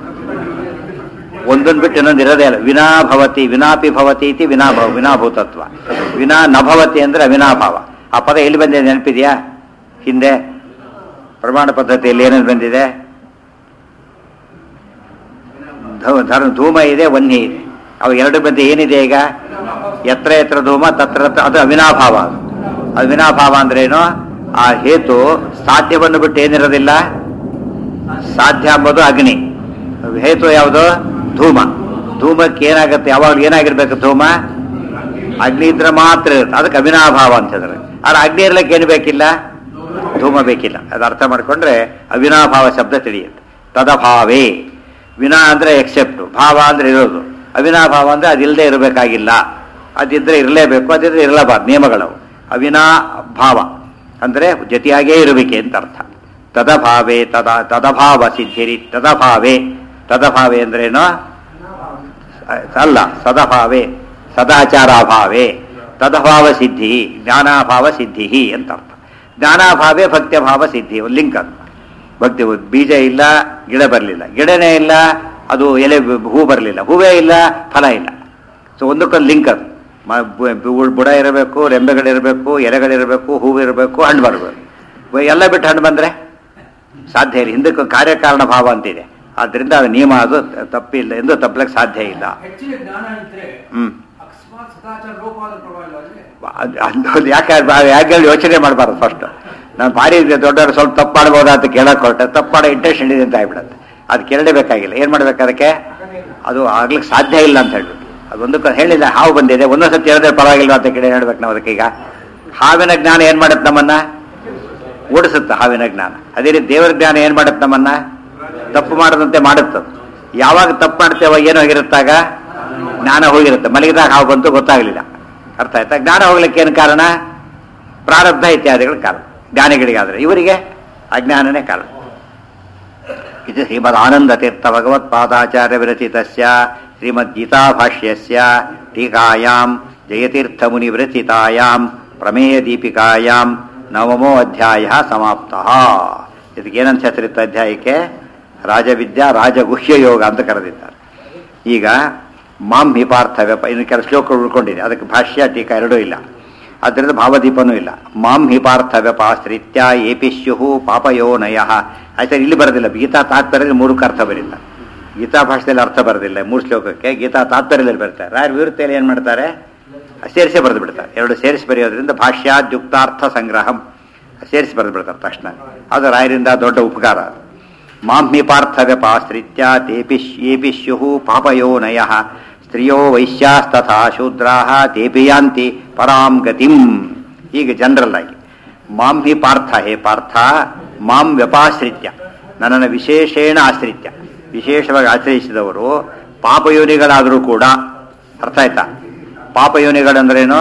A: ಒಂದೊಂದು ಬಿಟ್ಟು ಇನ್ನೊಂದು ಇರೋದೇ ಅಲ್ಲ ವಿನಾ ಭವತಿ ವಿನಾಪಿ ಭವತಿ ಇತಿ ವಿನಾಭವ ವಿನಾಭೂತತ್ವ ವಿನಾ ನ ಭವತಿ ಅಂದ್ರೆ ಅವಿನಾಭಾವ ಆ ಪದ ಎಲ್ಲಿ ಬಂದಿದೆ ನೆನಪಿದೆಯಾ ಹಿಂದೆ ಪ್ರಮಾಣ ಪದ್ಧತಿಯಲ್ಲಿ ಏನೇನು ಬಂದಿದೆ ಧೂ- ಧರ್ಮ ಧೂಮ ಇದೆ ವನ್ನಿ ಇದೆ ಅವು ಎರಡು ಮಧ್ಯೆ ಏನಿದೆ ಈಗ ಎತ್ರ ಎತ್ರ ಧೂಮ ತತ್ರ ತತ್ರ ಅದು ಅವಿನಾಭಾವ ಅದು ಅದು ವಿನಾಭಾವ ಅಂದ್ರೇನು ಆ ಹೇತು ಸಾಧ್ಯವನ್ನು ಬಿಟ್ಟು ಏನಿರೋದಿಲ್ಲ ಸಾಧ್ಯ ಅಂಬೋದು ಅಗ್ನಿ ಹೇತು ಯಾವುದು ಧೂಮ ಧೂಮಕ್ಕೆ ಏನಾಗುತ್ತೆ ಯಾವಾಗ ಏನಾಗಿರ್ಬೇಕು ಧೂಮ ಅಗ್ನಿ ಇದ್ರೆ ಮಾತ್ರ ಇರುತ್ತೆ ಅದಕ್ಕೆ ಅವಿನಾಭಾವ ಅಂತ ಹೇಳಿದ್ರೆ ಆದ್ರೆ ಅಗ್ನಿ ಇರ್ಲಿಕ್ಕೆ ಏನು ಬೇಕಿಲ್ಲ ಧೂಮ ಬೇಕಿಲ್ಲ ಅದು ಅರ್ಥ ಮಾಡ್ಕೊಂಡ್ರೆ ಅವಿನಾಭಾವ ಶಬ್ದ ತಿಳಿಯುತ್ತೆ ತದಭಾವೇ ವಿನಾ ಅಂದ್ರೆ ಎಕ್ಸೆಪ್ಟ್ ಭಾವ ಅಂದ್ರೆ ಇರೋದು ಅವಿನಾಭಾವ ಅಂದ್ರೆ ಅದಿಲ್ಲದೆ ಇರಬೇಕಾಗಿಲ್ಲ ಅದಿದ್ರೆ ಇರಲೇಬೇಕು ಅದಿದ್ರೆ ಇರಲೇಬಾರ್ದು ನಿಯಮಗಳವು ಅವಿನಾ ಭಾವ ಅಂದ್ರೆ ಜೊತೆಯಾಗೇ ಇರಬೇಕೆ ಅಂತ ಅರ್ಥ ತದಭಾವೇ ತದ ತದಭಾವ ಸಿದ್ಧಿರಿ ತದಭಾವೇ ತದಭಾವೇ ಅಂದ್ರೇನು ಅಲ್ಲ ಸದಭಾವೇ ಸದಾಚಾರಾಭಾವೇ ತದಭಾವ ಸಿದ್ಧಿ ಜ್ಞಾನಾಭಾವ ಸಿದ್ಧಿ ಅಂತ ಅರ್ಥ ಜ್ಞಾನಾಭಾವೇ ಭಕ್ತ್ಯಭಾವ ಸಿದ್ಧಿ ಒಂದು ಲಿಂಕ್ ಅದು ಭಕ್ತಿ ಬೀಜ ಇಲ್ಲ ಗಿಡ ಬರಲಿಲ್ಲ ಗಿಡನೇ ಇಲ್ಲ ಅದು ಎಲೆ ಹೂ ಬರಲಿಲ್ಲ ಹೂವೇ ಇಲ್ಲ ಫಲ ಇಲ್ಲ ಸೊ ಒಂದಕ್ಕೊಂದು ಲಿಂಕ್ ಅದು ಮ- ಬು- ಬು- ಬುಡ ಇರಬೇಕು ರೆಂಬೆಗಳಿರಬೇಕು ಎಲೆಗಳಿರಬೇಕು ಹೂವು ಇರಬೇಕು ಹಣ್ಣು ಬರಬೇಕು ಎಲ್ಲ ಬಿಟ್ಟು ಹಣ್ಣು ಬಂದರೆ ಸಾಧ್ಯ ಇಲ್ಲ ಹಿಂದಕ್ಕೆ ಕಾರ್ಯಕಾರಣ ಭಾವ ಅಂತಿದೆ ಆದ್ದರಿಂದ ಅದು ನಿಯಮ ಅದು ತಪ್ಪಿಲ್ಲ ಎಂದು ತಪ್ಪಲಿಕ್ಕೆ ಸಾಧ್ಯ ಇಲ್ಲ
C: ಹೆಚ್ಚಿನ ಜ್ಞಾನ ಇದ್ರೆ
A: ಹ್ಮ್
C: ಅಕಸ್ಮಾತ್ ಅಕಸ್ಮಾತ್ ಸದಾಚಾರ ಲೋಪ ಆದ್ರೆ ಪರವಾಗಿಲ್ಲ ಅಲ್ಲಿ
A: ಅದು ಅದು ಯಾಕೆ ಯಾಕೆ ಯೋಚನೆ ಮಾಡಬಾರ್ದು ಫಸ್ಟ್ ನಾನು ಭಾರಿ ದೊಡ್ಡವರು ಸ್ವಲ್ಪ ತಪ್ಪು ಮಾಡ್ಬೋದಾ ಅಂತ ಕೇಳಕ್ ಹೊರಟೆ ತಪ್ಪು ಮಾಡೋ ಇಂಟೆನ್ಷನ್ ಇದೆ ಅಂತ ಆಗ್ಬಿಡುತ್ತೆ ಅದು ಕೇಳಲೇಬೇಕಾಗಿಲ್ಲ ಏನು ಮಾಡ್ಬೇಕು ಅದಕ್ಕೆ ಅದು ಆಗ್ಲಿಕ್ಕೆ ಸಾಧ್ಯ ಇಲ್ಲ ಅಂತ ಹೇಳ್ಬಿಟ್ಟು ಅದೊಂದಕ್ಕೆ ಹೇಳಿಲ್ಲ ಹಾವು ಬಂದಿದೆ ಒಂದೊಂದು ಸತಿ ಹೇಳಿದ್ರೆ ಪರವಾಗಿಲ್ಲ ಅಂತ ಕೇಳಿ ಹೇಳ್ಬೇಕು ನಾವು ಅದಕ್ಕೆ ಈಗ ಹಾವಿನ ಜ್ಞಾನ ಏನು ಮಾಡುತ್ತೆ ನಮ್ಮನ್ನ ಓಡಿಸುತ್ತೆ ಹಾವಿನ ಜ್ಞಾನ ಅದೇ ರೀತಿ ದೇವರ ಜ್ಞಾನ ಏನು ಮಾಡುತ್ತೆ ನಮ್ಮನ್ನ ತಪ್ಪು ಮಾಡದಂತೆ ಮಾಡುತ್ತದು ಯಾವಾಗ ತಪ್ಪು ಮಾಡ್ತೇವೋ ಏನು ಹೋಗಿರುತ್ತಾಗ ಜ್ಞಾನ ಹೋಗಿರುತ್ತೆ ಮಲಗಿದಾಗ ಹಾವು ಬಂತು ಗೊತ್ತಾಗಲಿಲ್ಲ ಅರ್ಥ ಆಯ್ತಾ ಜ್ಞಾನ ಹೋಗ್ಲಿಕ್ಕೆ ಏನು ಕಾರಣ ಪ್ರಾರಬ್ಧ ಇತ್ಯಾದಿಗಳ ಕಾರಣ ಜ್ಞಾನಿಗಳಿಗಾದ್ರೆ ಇವರಿಗೆ ಅಜ್ಞಾನನೇ ಕಾರಣ ಇದು ಶ್ರೀಮದ್ ಆನಂದ ತೀರ್ಥ ಭಗವತ್ಪಾದಾಚಾರ್ಯ ವಿರಚಿತಸ್ಯ ಶ್ರೀಮದ್ ಗೀತಾ ಭಾಷ್ಯಸ್ಯ ಟೀಕಾಯಾಂ ಜಯತೀರ್ಥ ಮುನಿ ವಿರಚಿತಾಯಾಂ ಪ್ರಮೇಯ ದೀಪಿಕಾಯಾಂ ನವಮೋ ಅಧ್ಯಾಯ ಸಮಾಪ್ತ ಇದಕ್ಕೆ ಏನಂತ ಹೆಸರಿತ್ತು ಅಧ್ಯಾಯಕ್ಕೆ ರಾಜವಿದ್ಯಾ ರಾಜಗುಹ್ಯ ಯೋಗ ಅಂತ ಕರೆದಿದ್ದಾರೆ ಈಗ ಮಾಂ ಹಿಪಾರ್ಥ ವ್ಯಪ ಇನ್ನು ಕೆಲ ಶ್ಲೋಕಗಳು ಉಳ್ಕೊಂಡಿದೆ ಅದಕ್ಕೆ ಭಾಷ್ಯ ಟೀಕಾ ಎರಡೂ ಇಲ್ಲ ಅದರಿಂದ ಭಾವದೀಪನೂ ಇಲ್ಲ ಮಾಂ ಹಿಪಾರ್ಥ ವ್ಯಪಾಶ್ರಿತ್ಯ ಏಪಿಶ್ಯು ಪಾಪಯೋನಯ ಆಯ್ತಾ ಇಲ್ಲಿ ಬರೋದಿಲ್ಲ ಗೀತಾ ತಾತ್ಪರ್ಯದಲ್ಲಿ ಮೂರಕ್ಕೆ ಅರ್ಥ ಬರಿಲ್ಲ ಗೀತಾ ಭಾಷೆಯಲ್ಲಿ ಅರ್ಥ ಬರೋದಿಲ್ಲ ಮೂರು ಶ್ಲೋಕಕ್ಕೆ ಗೀತಾ ತಾತ್ಪರ್ಯದಲ್ಲಿ ಬರ್ತಾರೆ ರಾಯರ ವಿವೃತ್ತಿಯಲ್ಲಿ ಏನು ಮಾಡ್ತಾರೆ ಸೇರಿಸೇ ಬರೆದು ಬಿಡ್ತಾರೆ ಎರಡು ಸೇರಿಸಿ ಬರೆಯೋದ್ರಿಂದ ಭಾಷ್ಯಾದ್ಯುಕ್ತಾರ್ಥ ಸಂಗ್ರಹಂ ಸೇರಿಸಿ ಬರೆದು ಬಿಡ್ತಾರೆ ತಕ್ಷಣ ಅದು ರಾಯರಿಂದ ದೊಡ್ಡ ಉಪಕಾರ ಅದು ಮಾಂಹಿಪಾರ್ಥ ವ್ಯಪಾಶ್ರಿತ್ಯ ತೇಪಿಶ್ ಏಪಿಶ್ಯು ಪಾಪಯೋನಯ ಸ್ತ್ರಿಯೋ ವೈಶ್ಯಾಸ್ತಥಾ ಶೂದ್ರಾ ತೇಪಿ ಯಾಂತಿ ಪರಾಂ ಗತಿಂ ಹೀಗೆ ಜನರಲ್ ಆಗಿ ಮಾಂ ಹಿ ಪಾರ್ಥ ಹೇ ಪಾರ್ಥ ಮಾಂ ವ್ಯಪಾಶ್ರಿತ್ಯ ನನ್ನನ್ನು ವಿಶೇಷೇಣ ಆಶ್ರಿತ್ಯ ವಿಶೇಷವಾಗಿ ಆಶ್ರಯಿಸಿದವರು ಪಾಪಯೋನಿಗಳಾದರೂ ಕೂಡ ಅರ್ಥ ಆಯ್ತಾ ಪಾಪಯೋನಿಗಳಂದ್ರೇನು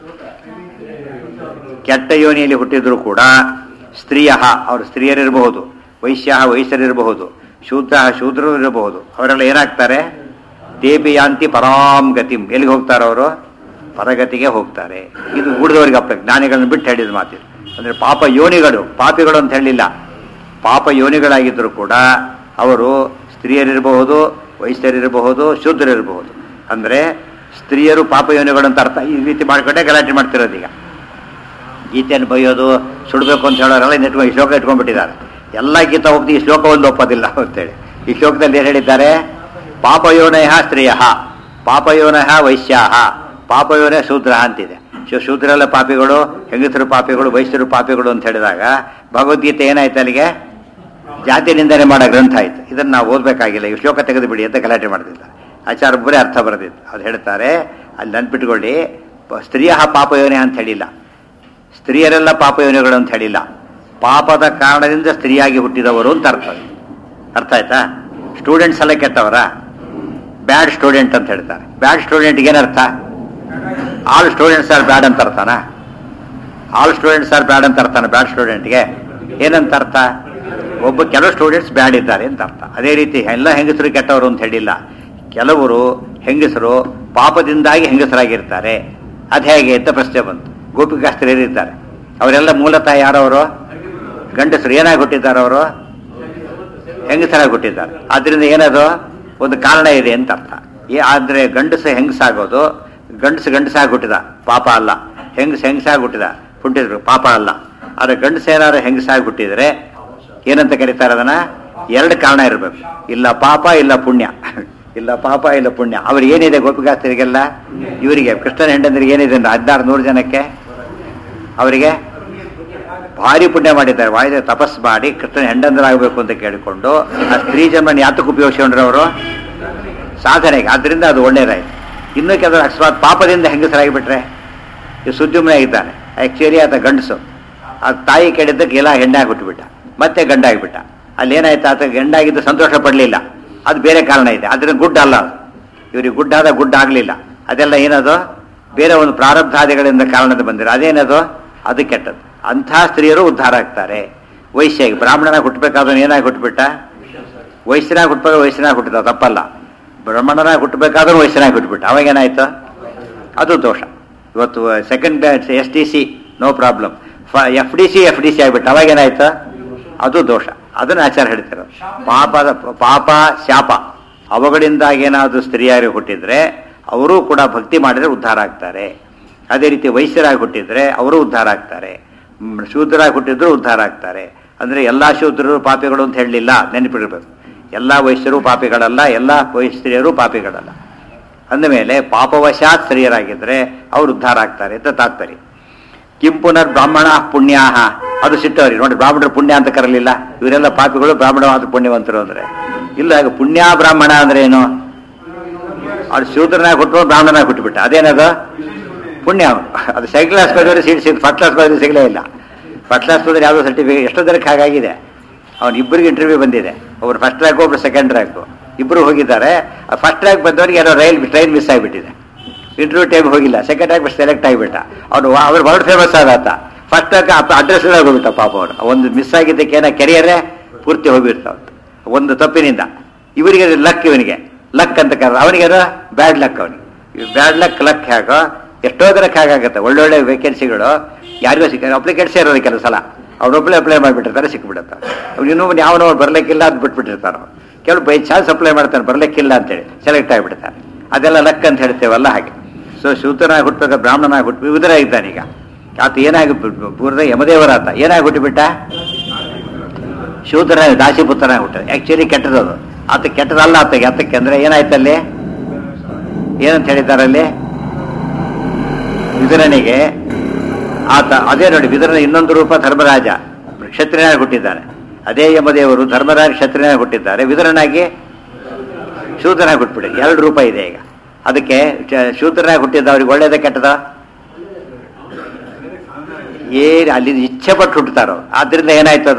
A: ಕೆಟ್ಟ ಯೋನಿಯಲ್ಲಿ ಹುಟ್ಟಿದ್ರು ಕೂಡ ಸ್ತ್ರೀಯ ಅವರು ಸ್ತ್ರೀಯರಿರಬಹುದು ವೈಶ್ಯ ವೈಶ್ಯರಿರಬಹುದು ಶೂದ್ರ ಶೂದ್ರರು ಇರಬಹುದು ಅವರೆಲ್ಲ ಏನಾಗ್ತಾರೆ ದೇಬಿಯಾಂತಿ ಪರಾಂ ಗತಿಂ ಎಲ್ಲಿಗೆ ಹೋಗ್ತಾರೆ ಅವರು ಪರಗತಿಗೆ ಹೋಗ್ತಾರೆ ಇದು ಉಳಿದವರಿಗೆ ಅಪ್ಪ ಜ್ಞಾನಿಗಳನ್ನ ಬಿಟ್ಟು ಹೇಳಿದ ಮಾತಿದು ಅಂದ್ರೆ ಪಾಪ ಯೋನಿಗಳು ಪಾಪಿಗಳು ಅಂತ ಹೇಳಿಲ್ಲ ಪಾಪ ಯೋನಿಗಳಾಗಿದ್ದರೂ ಕೂಡ ಅವರು ಸ್ತ್ರೀಯರಿರಬಹುದು ವೈಶ್ಯರಿರಬಹುದು ಶೂದ್ರರಿರಬಹುದು ಅಂದ್ರೆ ಸ್ತ್ರೀಯರು ಪಾಪ ಯೋನಿಗಳು ಅಂತ ಅರ್ಥ ಈ ರೀತಿ ಮಾಡ್ಕೊಂಡೆ ಗಲಾಟೆ ಮಾಡ್ತಿರೋದು ಈಗ ಗೀತೆಯನ್ನು ಬೈಯೋದು ಸುಡಬೇಕು ಅಂತ ಹೇಳೋರೆಲ್ಲ ಇಟ್ಕೊಂಡು ಈ ಶ್ಲೋಕ ಇಟ್ಕೊಂಡ್ಬಿಟ್ಟಿದ್ದಾರೆ ಎಲ್ಲ ಗೀತ ಹೋಗ್ತಿ ಈ ಶ್ಲೋಕ ಒಂದು ಒಪ್ಪೋದಿಲ್ಲ ಅಂತೇಳಿ ಈ ಶ್ಲೋಕದಲ್ಲಿ ಏನು ಹೇಳಿದ್ದಾರೆ ಪಾಪಯೋನಯ ಸ್ತ್ರೀಯ ಪಾಪಯೋನಯ ವೈಶ್ಯ ಪಾಪಯೋನ ಶೂದ್ರ ಅಂತಿದೆ ಶೂ- ಶೂದ್ರೆಲ್ಲ ಪಾಪಿಗಳು ಹೆಂಗಸರು ಪಾಪಿಗಳು ವೈಶ್ಯರು ಪಾಪಿಗಳು ಅಂತ ಹೇಳಿದಾಗ ಭಗವದ್ಗೀತೆ ಏನಾಯ್ತು ಅಲ್ಲಿಗೆ ಜಾತಿ ನಿಂದನೆ ಮಾಡೋ ಗ್ರಂಥ ಆಯ್ತು ಇದನ್ನು ನಾವು ಓದಬೇಕಾಗಿಲ್ಲ ಈ ಶ್ಲೋಕ ತೆಗೆದು ಬಿಡಿ ಅಂತ ಗಲಾಟೆ ಮಾಡ್ತಿದ್ದ ಆಚಾರ ಒಬ್ಬರೇ ಅರ್ಥ ಬರೆದಿತ್ತು ಅದು ಹೇಳ್ತಾರೆ ಅಲ್ಲಿ ನೆನ್ಪಿಟ್ಕೊಳ್ಳಿ ಪ- ಸ್ತ್ರೀಯ ಪಾಪಯೋನೆ ಅಂತ ಹೇಳಿಲ್ಲ ಸ್ತ್ರೀಯರೆಲ್ಲ ಪಾಪಯೋನಿಗಳು ಅಂತ ಹೇಳಿಲ್ಲ ಪಾಪದ ಕಾರಣದಿಂದ ಸ್ತ್ರೀಯಾಗಿ ಹುಟ್ಟಿದವರು ಅಂತ ಅರ್ಥ ಅರ್ಥ ಆಯ್ತಾ ಸ್ಟೂಡೆಂಟ್ಸ್ ಎಲ್ಲ ಕೆಟ್ಟವರ ಬ್ಯಾಡ್ ಸ್ಟೂಡೆಂಟ್ ಅಂತ ಹೇಳ್ತಾರೆ ಬ್ಯಾಡ್ ಸ್ಟೂಡೆಂಟ್ಗೆ ಏನರ್ಥ ಆಲ್ ಸ್ಟೂಡೆಂಟ್ಸ್ ಆರ್ ಬ್ಯಾಡ್ ಅಂತ ಅರ್ಥನ ಆಲ್ ಸ್ಟೂಡೆಂಟ್ಸ್ ಆರ್ ಬ್ಯಾಡ್ ಅಂತ ಅರ್ಥನ ಬ್ಯಾಡ್ ಸ್ಟೂಡೆಂಟ್ಗೆ ಏನಂತ ಅರ್ಥ ಒಬ್ಬ ಕೆಲವು ಸ್ಟೂಡೆಂಟ್ಸ್ ಬ್ಯಾಡ್ ಇದ್ದಾರೆ ಅಂತ ಅರ್ಥ ಅದೇ ರೀತಿ ಎಲ್ಲ ಹೆಂಗಸರು ಕೆಟ್ಟವರು ಅಂತ ಹೇಳಿಲ್ಲ ಕೆಲವರು ಹೆಂಗಸರು ಪಾಪದಿಂದಾಗಿ ಹೆಂಗಸರಾಗಿರ್ತಾರೆ ಅದು ಹೇಗೆ ಅಂತ ಪ್ರಶ್ನೆ ಬಂತು ಗೋಪಿಕಾಸ್ತ್ರೀಯರಿದ್ದಾರೆ ಅವರೆಲ್ಲ ಮೂಲತಃ ಯಾರವರು ಗಂಡಸರು ಏನಾಗಿ ಹುಟ್ಟಿದ್ದಾರೆ ಅವರು ಹೆಂಗಸರಾಗಿ ಹುಟ್ಟಿದ್ದಾರೆ ಆದ್ರಿಂದ ಏನದು ಒಂದು ಕಾರಣ ಇದೆ ಅಂತ ಅರ್ಥ ಏ ಆದ್ರೆ ಗಂಡಸು ಹೆಂಗಸಾಗೋದು ಗಂಡಸು ಗಂಡಸಾಗಿ ಹುಟ್ಟಿದ ಪಾಪ ಅಲ್ಲ ಹೆಂಗಸ ಹೆಂಗಸಾಗಿ ಹುಟ್ಟಿದ ಹುಟ್ಟಿದ್ರು ಪಾಪ ಅಲ್ಲ ಆದ್ರೆ ಗಂಡಸು ಏನಾದ್ರು ಹೆಂಗಸಾಗಿ ಹುಟ್ಟಿದ್ರೆ ಏನಂತ ಕರೀತಾರೆ ಅದನ್ನ ಎರಡು ಕಾರಣ ಇರಬೇಕು ಇಲ್ಲ ಪಾಪ ಇಲ್ಲ ಪುಣ್ಯ ಇಲ್ಲ ಪಾಪ ಇಲ್ಲ ಪುಣ್ಯ ಅವ್ರಿಗೆ ಏನಿದೆ ಗೋಪಿಕಾಸ್ತ್ರೀರಿಗೆಲ್ಲ ಇವರಿಗೆ ಕೃಷ್ಣನ ಹೆಂಡಂದ್ರಿಗೆ ಏನಿದೆ ಅಂದ್ರೆ ಹದಿನಾರು ನೂರು ಜನಕ್ಕೆ ಅವರಿಗೆ ಭಾರಿ ಪುಣ್ಯ ಮಾಡಿದ್ದಾರೆ ವಾಯುದೇವ ತಪಸ್ ಮಾಡಿ ಕೃಷ್ಣನ ಹೆಂಡಂದರಾಗಬೇಕು ಅಂತ ಕೇಳಿಕೊಂಡು ಆ ಸ್ತ್ರೀ ಜನ್ಮನ ಯಾತಕ್ಕೆ ಉಪಯೋಗಿಸ್ಕೊಂಡ್ರು ಅವರು ಸಾಧನೆಗೆ ಆದ್ರಿಂದ ಅದು ಒಳ್ಳೇದಾಯ್ತು ಇನ್ನೂ ಕೆಲವರು ಅಕಸ್ಮಾತ್ ಪಾಪದಿಂದ ಹೆಂಗಸರಾಗಿಬಿಟ್ರೆ ಈ ಸುದ್ದಿಮನೆ ಆಗಿದ್ದಾನೆ ಆಕ್ಚುಲಿ ಆತ ಗಂಡಸು ಆ ತಾಯಿ ಕೇಳಿದ್ದಕ್ಕೆ ಎಲ್ಲ ಹೆಣ್ಣಾಗಿ ಹುಟ್ಟುಬಿಟ್ಟ ಮತ್ತೆ ಗಂಡಾಗಿಬಿಟ್ಟ ಅಲ್ಲಿ ಏನಾಯ್ತು ಆತ ಗಂಡಾಗಿದ್ದು ಸಂತೋಷ ಪಡಲಿಲ್ಲ ಅದು ಬೇರೆ ಕಾರಣ ಇದೆ ಅದರಿಂದ ಗುಡ್ ಅಲ್ಲ ಅದು ಇವ್ರಿಗೆ ಗುಡ್ ಆದ ಗುಡ್ ಆಗಲಿಲ್ಲ ಅದೆಲ್ಲ ಏನದು ಬೇರೆ ಒಂದು ಪ್ರಾರಬ್ಧಾದಿಗಳಿಂದ ಕಾರಣದ ಬಂದಿರೋ ಅದೇನದು ಅದು ಕೆಟ್ಟದ್ದು ಅಂಥ ಸ್ತ್ರೀಯರು ಉದ್ಧಾರ ಆಗ್ತಾರೆ ವೈಶ್ಯಾಗಿ ಬ್ರಾಹ್ಮಣನಾಗಿ ಹುಟ್ಟಬೇಕಾದವನು ಏನಾಗಿ ಹುಟ್ಟುಬಿಟ್ಟ ವಯಸ್ಸಿನಾಗ ಹುಟ್ಟಬೇಕು ವಯಸ್ಸಿನಾಗ ಹುಟ್ಟಿದ ತಪ್ಪಲ್ಲ ಬ್ರಾಹ್ಮಣನಾಗಿ ಹುಟ್ಟಬೇಕಾದ್ರೂ ವಯಸ್ಸಿನಾಗ ಹುಟ್ಟುಬಿಟ್ಟ ಅವಾಗ ಏನಾಯ್ತು ಅದು ದೋಷ ಇವತ್ತು second batch S T C no problem F D C F D C ಆಗ್ಬಿಟ್ಟು ಅವಾಗ ಏನಾಯ್ತು ಅದು ದೋಷ ಅದನ್ನ ಆಚಾರ ಹೇಳ್ತಿರೋದು ಪಾಪದ ಪಾಪ ಶಾಪ ಅವುಗಳಿಂದಾಗಿ ಏನಾದರೂ ಸ್ತ್ರೀಯಾಗಿ ಹುಟ್ಟಿದ್ರೆ ಅವರೂ ಕೂಡ ಭಕ್ತಿ ಮಾಡಿದ್ರೆ ಉದ್ಧಾರ ಆಗ್ತಾರೆ ಅದೇ ರೀತಿ ವೈಶ್ಯರಾಗಿ ಹುಟ್ಟಿದ್ರೆ ಅವರು ಉದ್ಧಾರ ಆಗ್ತಾರೆ ಮ್, ಶೂದ್ರರಾಗಿ ಹುಟ್ಟಿದ್ರು ಉದ್ಧಾರ ಆಗ್ತಾರೆ ಅಂದ್ರೆ ಎಲ್ಲಾ ಶೂದ್ರರು ಪಾಪಿಗಳು ಅಂತ ಹೇಳಲಿಲ್ಲ ನೆನಪಿಡಬೇಕು ಎಲ್ಲಾ ವೈಶ್ಯರು ಪಾಪಿಗಳಲ್ಲ ಎಲ್ಲಾ ವೈಶ್ಯರು ಪಾಪಿಗಳಲ್ಲ ಅಂದಮೇಲೆ ಪಾಪವಶಾತ್ ಸ್ತ್ರೀಯರಾಗಿದ್ದರೆ ಅವರು ಉದ್ಧಾರ ಆಗ್ತಾರೆ ಅಂತ ತಾತ್ಪರ್ಯ ಕಿಂ ಪುನರ್ ಬ್ರಾಹ್ಮಣ ಪುಣ್ಯಾಹ ಅದು ಸಿಟ್ಟವ್ರಿಗೆ ನೋಡಿ ಬ್ರಾಹ್ಮಣರು ಪುಣ್ಯ ಅಂತ ಕರಲಿಲ್ಲ ಇವರೆಲ್ಲ ಪಾಪಿಗಳು ಬ್ರಾಹ್ಮಣವಾದ ಪುಣ್ಯವಂತರು ಅಂದ್ರೆ ಇಲ್ಲ ಈಗ ಪುಣ್ಯ ಬ್ರಾಹ್ಮಣ ಅಂದ್ರೆ ಏನು ಅವ್ರು ಶೂದ್ರನಾಗಿ ಹುಟ್ಟು ಬ್ರಾಹ್ಮಣನಾಗಿ ಹುಟ್ಟುಬಿಟ್ಟ ಅದೇನದು ಪುಣ್ಯ ಅವನು ಅದು ಸೆಕೆಂಡ್ ಕ್ಲಾಸ್ ಬಂದವರು ಸೀಟ್ ಸಿಗ್ ಫಸ್ಟ್ ಕ್ಲಾಸ್ ಬಂದ್ರೆ ಸಿಗಲೇ ಇಲ್ಲ ಫಸ್ಟ್ ಕ್ಲಾಸ್ ಬಂದ್ರೆ ಯಾವುದೋ ಸರ್ಟಿಫಿಕೇಟ್ ಎಷ್ಟೋ ಜನಕ್ಕೆ ಹಾಗಾಗಿದೆ ಅವ್ನು ಇಬ್ಬರಿಗೆ ಇಂಟರ್ವ್ಯೂ ಬಂದಿದೆ ಒಬ್ರು ಫಸ್ಟ್ ರ್ಯಾಂಕ್ ಒಬ್ರು ಸೆಕೆಂಡ್ ರ್ಯಾಂಕು ಇಬ್ಬರು ಹೋಗಿದ್ದಾರೆ ಫಸ್ಟ್ ರ್ಯಾಂಕ್ ಬಂದವರಿಗೆ ಯಾರೋ ರೈಲ್ ಟ್ರೈನ್ ಮಿಸ್ ಆಗಿಬಿಟ್ಟಿದೆ ಇಂಟರ್ವ್ಯೂ ಟೈಮ್ ಹೋಗಿಲ್ಲ ಸೆಕೆಂಡ್ ರ್ಯಾಂಕ್ ಸೆಲೆಕ್ಟ್ ಆಗಿಬಿಟ್ಟ ಅವನು ಅವ್ರು ವರ್ಲ್ಡ್ ಫೇಮಸ್ ಆದಾತ ಫಸ್ಟ್ ರ್ಯಾಂಕ್ ಅಡ್ರೆಸ್ ಹೋಗ್ಬಿಟ್ಟ ಪಾಪ ಅವನು ಒಂದು ಮಿಸ್ ಆಗಿದ್ದಕ್ಕೆ ಏನೋ ಕೆರಿಯರೇ ಪೂರ್ತಿ ಹೋಗಿರ್ತಾವ ಒಂದು ತಪ್ಪಿನಿಂದ ಇವರಿಗೆ ಲಕ್ ಇವನಿಗೆ ಲಕ್ ಅಂತ ಕರ ಅವನಿಗೆ ಬ್ಯಾಡ್ ಲಕ್ ಅವನಿಗೆ ಬ್ಯಾಡ್ ಲಕ್ ಲಕ್ ಹೇಗೋ ಎಷ್ಟೋ ಜನಕ್ಕೆ ಹಾಗಾಗುತ್ತೆ ಒಳ್ಳೊಳ್ಳೆ ವೇಕೆನ್ಸಿಗಳು ಯಾರಿಗೋ ಸಿಕ್ಕ ಅಪ್ಲಿಕೇಟ್ಸೇ ಇರೋದು ಕೆಲವು ಸಲ ಅವ್ರೊಬ್ಬಳೇ ಅಪ್ಲೈ ಮಾಡಿಬಿಟ್ಟಿರ್ತಾರೆ ಸಿಕ್ಬಿಡುತ್ತೆ ಅವ್ನು ಇನ್ನೊಬ್ಬನು ಯಾವನೋ ಬರ್ಲಿಕ್ಕಿಲ್ಲ ಅಂತ ಬಿಟ್ಬಿಟ್ಟಿರ್ತಾರೆ ಅವ್ರು ಕೆಲವು ಬೈ ಚಾನ್ಸ್ ಅಪ್ಲೈ ಮಾಡ್ತಾನೆ ಬರ್ಲಿಕ್ಕಿಲ್ಲ ಅಂತೇಳಿ ಸೆಲೆಕ್ಟ್ ಆಗಿಬಿಡ್ತಾನೆ ಅದೆಲ್ಲ ಲಕ್ ಅಂತ ಹೇಳ್ತೇವಲ್ಲ ಹಾಗೆ ಸೊ ಶೂದ್ರನಾಗಿ ಹುಟ್ಟಬೇಕು ಬ್ರಾಹ್ಮಣನಾಗಿ ಹುಟ್ಟು ವಿವಿಧರ ಇದ್ದಾನೀಗ ಆತ ಏನಾಗಿ ಪೂರ್ವ ಯಮದೇವರಾತ ಏನಾಗಿ ಹುಟ್ಟುಬಿಟ್ಟ ಶೂದ್ರನಾಗಿ ದಾಸಿಪುತ್ರನಾಗಿ ಹುಟ್ಟದ ಆಕ್ಚುಲಿ ಕೆಟ್ಟದದು ಆತ ಕೆಟ್ಟದಲ್ಲ ಆತಗೆ ಆತಕ್ಕೆ ಅಂದ್ರೆ ಏನಾಯ್ತಲ್ಲಿ ಏನಂತ ಹೇಳಿದ್ದಾರಲ್ಲಿ ವಿದುರನಿಗೆ ಆತ ಅದೇ ನೋಡಿ ವಿದುರನ ಇನ್ನೊಂದು ರೂಪ ಧರ್ಮರಾಜ ಕ್ಷತ್ರಿಯನಾಗಿ ಹುಟ್ಟಿದ್ದಾನೆ ಅದೇ ಯಮದೇವರು ಧರ್ಮರಾಜ ಕ್ಷತ್ರಿಯನಾಗಿ ಹುಟ್ಟಿದ್ದಾರೆ ವಿದುರನಾಗಿ ಶೂದ್ರನಾಗಿ ಹುಟ್ಬಿಡಿ ಎರಡು ರೂಪ ಇದೆ ಈಗ ಅದಕ್ಕೆ ಚ- ಶೂದ್ರನಾಗಿ ಹುಟ್ಟಿದ್ದ ಅವ್ರಿಗೆ ಒಳ್ಳೇದ ಕೆಟ್ಟದ ಏನು ಅಲ್ಲಿ ಇಚ್ಛೆ ಪಟ್ಟು ಹುಟ್ಟುತ್ತಾರೋ ಆದ್ರಿಂದ ಏನಾಯ್ತದ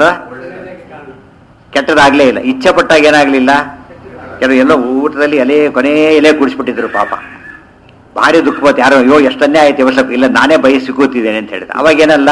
A: ಕೆಟ್ಟದಾಗ್ಲೇ ಇಲ್ಲ ಇಚ್ಛೆ ಪಟ್ಟಾಗ ಏನಾಗ್ಲಿಲ್ಲ ಕೆಲವು ಎಲ್ಲೋ ಊಟದಲ್ಲಿ ಎಲೆ ಕೊನೆ ಎಲೆ ಕುಡಿಸ್ಬಿಟ್ಟಿದ್ರು ಪಾಪ ಭಾರಿ ದುಃಖಪತ್ತು ಯಾರೋ ಅಯ್ಯೋ ಎಷ್ಟನ್ನೇ ಆಯ್ತು ಇವತ್ತು ಸ್ವಲ್ಪ ಇಲ್ಲ ನಾನೇ ಬಯಸಿ ಕೂತಿದ್ದೇನೆ ಅಂತ ಹೇಳಿದ ಅವಾಗೇನಲ್ಲ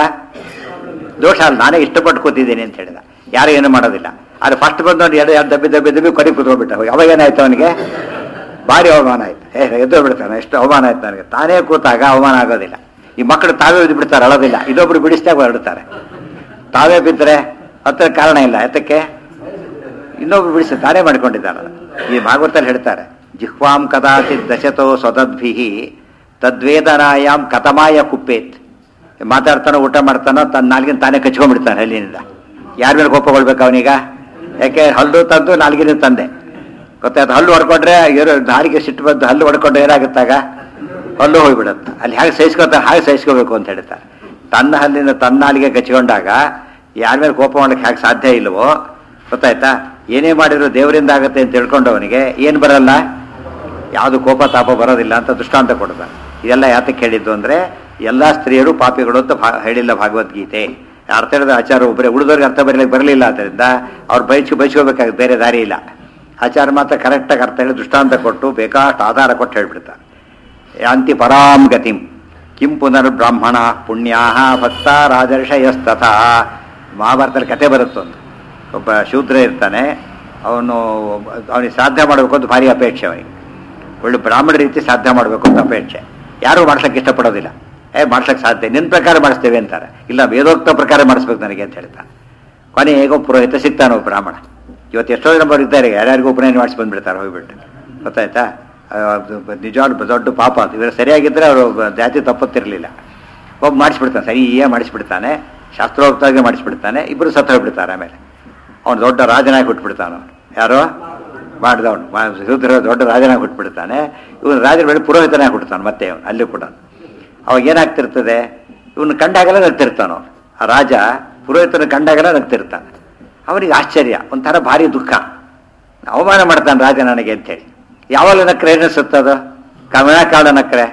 A: ದೋಷ ಅಲ್ಲ ನಾನೇ ಇಷ್ಟಪಟ್ಟು ಕೂತಿದ್ದೇನೆ ಅಂತ ಹೇಳಿದ ಯಾರು ಏನು ಮಾಡೋದಿಲ್ಲ ಆದ್ರೆ ಫಸ್ಟ್ ಬಂದವನು ಎರಡು ಎರಡು ದಬ್ಬಿ ದಬ್ಬಿ ದಬ್ಬಿ ಕೊನೆ ಕೂತ್ಕೊಂಡ್ಬಿಟ್ಟ ಅವಾಗ ಏನಾಯ್ತು ಅವನಿಗೆ ಭಾರಿ ಅವಮಾನ ಆಯ್ತು ಏ ಎದ್ದು ಬಿಡ್ತಾನೆ ಎಷ್ಟು ಅವಮಾನ ಆಯ್ತು ನನಗೆ ತಾನೇ ಕೂತಾಗ ಅವಮಾನ ಆಗೋದಿಲ್ಲ ಈ ಮಕ್ಕಳು ತಾವೇ ಬಿದ್ದು ಬಿಡ್ತಾರೆ ಅಳೋದಿಲ್ಲ ಇದೊಬ್ರು ಬಿಡಿಸ್ದಾಗ ಹೊರಡ್ತಾರೆ ತಾವೇ ಬಿದ್ದರೆ ಹತ್ರ ಕಾರಣ ಇಲ್ಲ ಯಾತಕ್ಕೆ ಇನ್ನೊಬ್ರು ಬಿಡಿಸಿ ತಾನೇ ಮಾಡ್ಕೊಂಡಿದ್ದಾರೆ ಈ ಭಾಗವತಲ್ಲಿ ಹೇಳ್ತಾರೆ ಜಿಹ್ವಾಂ ಕದಾಚಿತ್ ದಶತೋ ಸ್ವತದ್ಭಿ ತದ್ವೇದನಾಯಾಮ್ ಕತಮಾಯ ಕುಪ್ಪೇತ್ ಮಾತಾಡ್ತಾನೋ ಊಟ ಮಾಡ್ತಾನೋ ತನ್ನ ನಾಲ್ಗಿನ ತಾನೇ ಕಚ್ಕೊಂಡ್ಬಿಡ್ತಾನೆ ಹಲ್ಲಿನಿಂದ ಯಾರ ಮೇಲೆ ಕೋಪಗೊಳ್ಬೇಕು ಅವನೀಗ ಯಾಕೆ ಹಲ್ಲು ತಂದು ನಾಲ್ಗಿನ ತಂದೆ ಗೊತ್ತಾಯ್ತು ಹಲ್ಲು ಹೊಡ್ಕೊಂಡ್ರೆ ಏನು ನಾಲಿಗೆ ಸಿಟ್ಟು ಬಂದು ಹಲ್ಲು ಹೊಡ್ಕೊಂಡ್ರೆ ಏನಾಗುತ್ತಾಗ ಹಲ್ಲು ಹೋಗ್ಬಿಡುತ್ತೆ ಅಲ್ಲಿ ಹೇಗೆ ಸಹಿಸ್ಕೊತಾರೆ ಹಾಗೆ ಸಹಿಸ್ಕೋಬೇಕು ಅಂತ ಹೇಳ್ತಾರೆ ತನ್ನ ಹಲ್ಲಿನ ತನ್ನ ನಾಲಿಗೆ ಕಚ್ಕೊಂಡಾಗ ಯಾರ ಮೇಲೆ ಕೋಪ ಮಾಡಲಿಕ್ಕೆ ಹೇಗೆ ಸಾಧ್ಯ ಇಲ್ವೋ ಗೊತ್ತಾಯ್ತಾ ಏನೇ ಮಾಡಿದ್ರು ದೇವರಿಂದ ಆಗುತ್ತೆ ಅಂತ ತಿಳ್ಕೊಂಡವನಿಗೆ ಏನು ಬರಲ್ಲ ಯಾವುದು ಕೋಪ ತಾಪ ಬರೋದಿಲ್ಲ ಅಂತ ದೃಷ್ಟಾಂತ ಕೊಡ್ತಾನೆ ಇದೆಲ್ಲ ಯಾತಕ್ಕೆ ಹೇಳಿದ್ದು ಅಂದ್ರೆ ಎಲ್ಲಾ ಸ್ತ್ರೀಯರು ಪಾಪಿಗಳು ಅಂತ ಭಾ- ಹೇಳಿಲ್ಲ ಭಗವದ್ಗೀತೆ ಅರ್ಥ ಹೇಳಿದ ಆಚಾರ ಒಬ್ಬರೇ ಉಳಿದವ್ರಿಗೆ ಅರ್ಥ ಬರಲಿಕ್ಕೆ ಬರಲಿಲ್ಲ ಆದ್ದರಿಂದ ಅವ್ರು ಬೈಚು ಬೈಸ್ಕೋಬೇಕಾಗುತ್ತೆ ಬೇರೆ ದಾರಿ ಇಲ್ಲ ಆಚಾರ ಮಾತ್ರ ಕರೆಕ್ಟಾಗಿ ಅರ್ಥ ಹೇಳಿ ದೃಷ್ಟಾಂತ ಕೊಟ್ಟು ಬೇಕಾಷ್ಟು ಆಧಾರ ಕೊಟ್ಟು ಹೇಳ್ಬಿಡ್ತಾರೆ ಯಾಂತಿ ಪರಾಂ ಗತಿಂ ಕಿಂ ಪುನರ್ ಬ್ರಾಹ್ಮಣ ಪುಣ್ಯಾ ಭಕ್ತ ರಾಜರ್ಷಯಸ್ತಥಾ ಮಹಾಭಾರತದಲ್ಲಿ ಕತೆ ಬರುತ್ತೊಂದು ಒಬ್ಬ ಶೂದ್ರ ಇರ್ತಾನೆ ಅವನು ಅವನಿಗೆ ಸಾಧ್ಯ ಮಾಡಬೇಕು ಅಂತ ಭಾರಿ ಅಪೇಕ್ಷೆ ಅವನಿಗೆ ಒಳ್ಳೆ ಬ್ರಾಹ್ಮಣ ರೀತಿ ಸಾಧ್ಯ ಮಾಡಬೇಕು ಅಂತ ಅಪೇಕ್ಷೆ ಯಾರೂ ಮಾಡ್ಸಕ್ಕೆ ಇಷ್ಟಪಡೋದಿಲ್ಲ ಏ ಮಾಡ್ಸಕ್ಕೆ ಸಾಧ್ಯ ನಿನ್ನ ಪ್ರಕಾರ ಮಾಡಿಸ್ತೇವೆ ಅಂತಾರೆ ಇಲ್ಲ ವೇದೋಕ್ತ ಪ್ರಕಾರ ಮಾಡಿಸ್ಬೇಕು ನನಗೆ ಅಂತ ಹೇಳ್ತಾನೆ ಕೊನೆ ಹೇಗೋ ಪುರೋಹಿತ ಸಿಗ್ತಾನೆ ಒಬ್ಬ ಬ್ರಾಹ್ಮಣ ಇವತ್ತು ಎಷ್ಟೋ ಜನ ಬರೋರು ಇದ್ದಾರೆ ಯಾರ್ಯಾರಿಗೂ ಉಪನಯನ ಮಾಡಿಸಿ ಬಂದ್ಬಿಡ್ತಾರೆ ಹೋಗ್ಬಿಟ್ಟು ಗೊತ್ತಾಯ್ತಾ ನಿಜವಾದ ದೊಡ್ಡ ಪಾಪ ಅದು ಇವರು ಸರಿಯಾಗಿದ್ದರೆ ಅವರು ಜಾತಿ ತಪ್ಪತ್ತಿರಲಿಲ್ಲ ಒಬ್ಬ ಮಾಡಿಸ್ಬಿಡ್ತಾನೆ ಸರಿಯೇ ಮಾಡಿಸ್ಬಿಡ್ತಾನೆ ಶಾಸ್ತ್ರೋಕ್ತವಾಗಿ ಮಾಡಿಸ್ಬಿಡ್ತಾನೆ ಇಬ್ಬರು ಸತ್ತು ಹೋಗ್ಬಿಡ್ತಾರೆ ಆಮೇಲೆ ಅವನು ದೊಡ್ಡ ರಾಜನಾಗಿ ಹುಟ್ಬಿಡ್ತಾನೆ ಅವನು ಯಾರೋ ಮಾಡಿದವನು ಶೂದ್ರ ದೊಡ್ಡ ರಾಜನಾಗಿ ಹುಟ್ಬಿಡ್ತಾನೆ ಇವನು ರಾಜನ ಮೇಲೆ ಪುರೋಹಿತನಾಗಿ ಹುಡ್ತಾನೆ ಮತ್ತೆ ಅವನು ಅಲ್ಲಿ ಕೂಡ ಅವಾಗ ಏನಾಗ್ತಿರ್ತದೆ ಇವನು ಕಂಡಾಗೆಲ್ಲ ನಗ್ತಿರ್ತಾನೆ ಅವನು ಆ ರಾಜ ಪುರೋಹಿತನ ಕಂಡಾಗೆಲ್ಲ ನಗ್ತಿರ್ತಾನೆ ಅವನಿಗೆ ಆಶ್ಚರ್ಯ ಒಂಥರ ಭಾರಿ ದುಃಖ ಅವಮಾನ ಮಾಡ್ತಾನೆ ರಾಜ ನನಗೆ ಅಂತೇಳಿ ಯಾವಾಗ ನಕ್ರೆ ಏನಿಸುತ್ತದು ಕಮನ ಕಾಳ ನಕ್ರೆ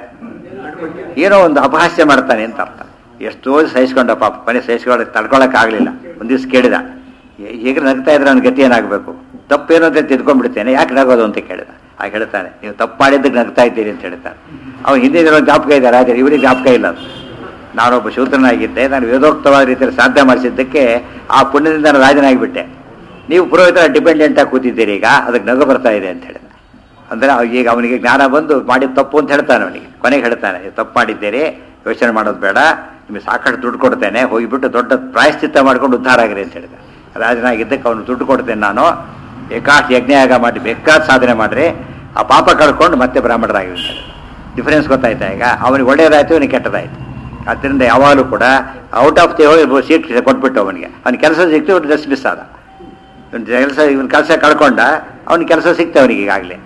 A: ಏನೋ ಒಂದು ಅಪಹಾಸ್ಯ ಮಾಡ್ತಾನೆ ಅಂತ ಅರ್ಥ ಎಷ್ಟೋ ಸಹಿಸ್ಕೊಂಡ ಪಾಪ ಮನೆ ಸಹಿಸ್ಕೊಂಡು ತಡ್ಕೊಳಕ್ ಆಗ್ಲಿಲ್ಲ ಒಂದ್ ದಿವ್ಸ ಕೇಳಿದ "ಹೇ- ಹೇಗೆ ನಗ್ತಾ ಇದ್ರೆ ಅವ್ನ ಗತಿ ಏನಾಗಬೇಕು ತಪ್ಪೇನೋ ಅಂತ ತಿದ್ಕೊಂಡ್ಬಿಡ್ತೇನೆ ಯಾಕೆ ನಗೋದು ಅಂತ ಕೇಳಿದ ಆಗ ಹೇಳ್ತಾನೆ ನೀವು ತಪ್ಪು ಮಾಡಿದ್ದಕ್ಕೆ ನಗ್ತಾ ಇದ್ದೀರಿ ಅಂತ ಹೇಳ್ತಾನೆ ಅವ್ನು ಹಿಂದಿನ ದಿನ ಜ್ಞಾಪಕ ಇದೆ ರಾಜ ಇವರಿಗೆ ಜ್ಞಾಪಕ ಇಲ್ಲ ಅದು ನಾನೊಬ್ಬ ಶೂದ್ರನಾಗಿದ್ದೆ ನಾನು ವೇದೋಕ್ತವಾದ ರೀತಿಯಲ್ಲಿ ಸಾಧ್ಯ ಮಾಡಿಸಿದ್ದಕ್ಕೆ ಆ ಪುಣ್ಯದಿಂದ ನಾನು ರಾಜನಾಗಿಬಿಟ್ಟೆ ನೀವು ಪುರೋಹಿತರ ಡಿಪೆಂಡೆಂಟ್ ಆಗಿ ಕೂತಿದ್ದೀರಿ ಈಗ ಅದಕ್ಕೆ ನಗು ಬರ್ತಾ ಇದೆ ಅಂತ ಹೇಳಿದ ಅಂದ್ರೆ ಅವ- ಈಗ ಅವನಿಗೆ ಜ್ಞಾನ ಬಂದು ಮಾಡಿದ ತಪ್ಪು ಅಂತ ಹೇಳ್ತಾನೆ ಅವನಿಗೆ ಕೊನೆಗೆ ಹೇಳ್ತಾನೆ "ನೀವು ತಪ್ಪು ಮಾಡಿದ್ದೀರಿ ಯೋಚನೆ ಮಾಡೋದು ಬೇಡ ನಿಮಗೆ ಸಾಕಷ್ಟು ದುಡ್ಡು ಕೊಡ್ತೇನೆ ಹೋಗಿಬಿಟ್ಟು ದೊಡ್ಡ ಪ್ರಾಯಶ್ಚಿತ್ತ ಮಾಡ್ಕೊಂಡು ಉದ್ಧಾರ ಆಗಿರಿ ಅಂತ ಹೇಳಿದ ರಾಜನಾಗಿದ್ದಕ್ಕೆ ಅವನು ದುಡ್ಡು ಕೊಡ್ತೇನೆ ನಾನು ಬೇಕಾಷ್ಟು ಯಜ್ಞಯಾಗ ಮಾಡಿ ಬೇಕಾದ ಸಾಧನೆ ಮಾಡ್ರಿ ಆ ಪಾಪ ಕಳ್ಕೊಂಡು ಮತ್ತೆ ಬ್ರಾಹ್ಮಣರಾಗಿ ಅಂತ ಹೇಳಿದ ಡಿಫರೆನ್ಸ್ ಗೊತ್ತಾಯ್ತಾ ಈಗ ಅವನಿಗೆ ಒಳ್ಳೇದಾಯ್ತು ಅವನಿಗೆ ಕೆಟ್ಟದಾಯ್ತು ಅದರಿಂದ ಯಾವಾಗಲೂ ಕೂಡ ಔಟ್ ಆಫ್ ದಿ ಹೋಗಿ ಸೀಟ್ ಕೊಟ್ಬಿಟ್ಟು ಅವನಿಗೆ ಅವನ ಕೆಲಸ ಸಿಕ್ತು ಡ್ರೆಸ್ ಮಿಸ್ ಆದ ಇವನ್ ಕೆಲಸ ಇವನ್ ಕೆಲಸ ಕಳ್ಕೊಂಡ ಅವನ ಕೆಲಸ ಸಿಕ್ತ ಅವನಿಗೆ ಈಗಾಗಲೇ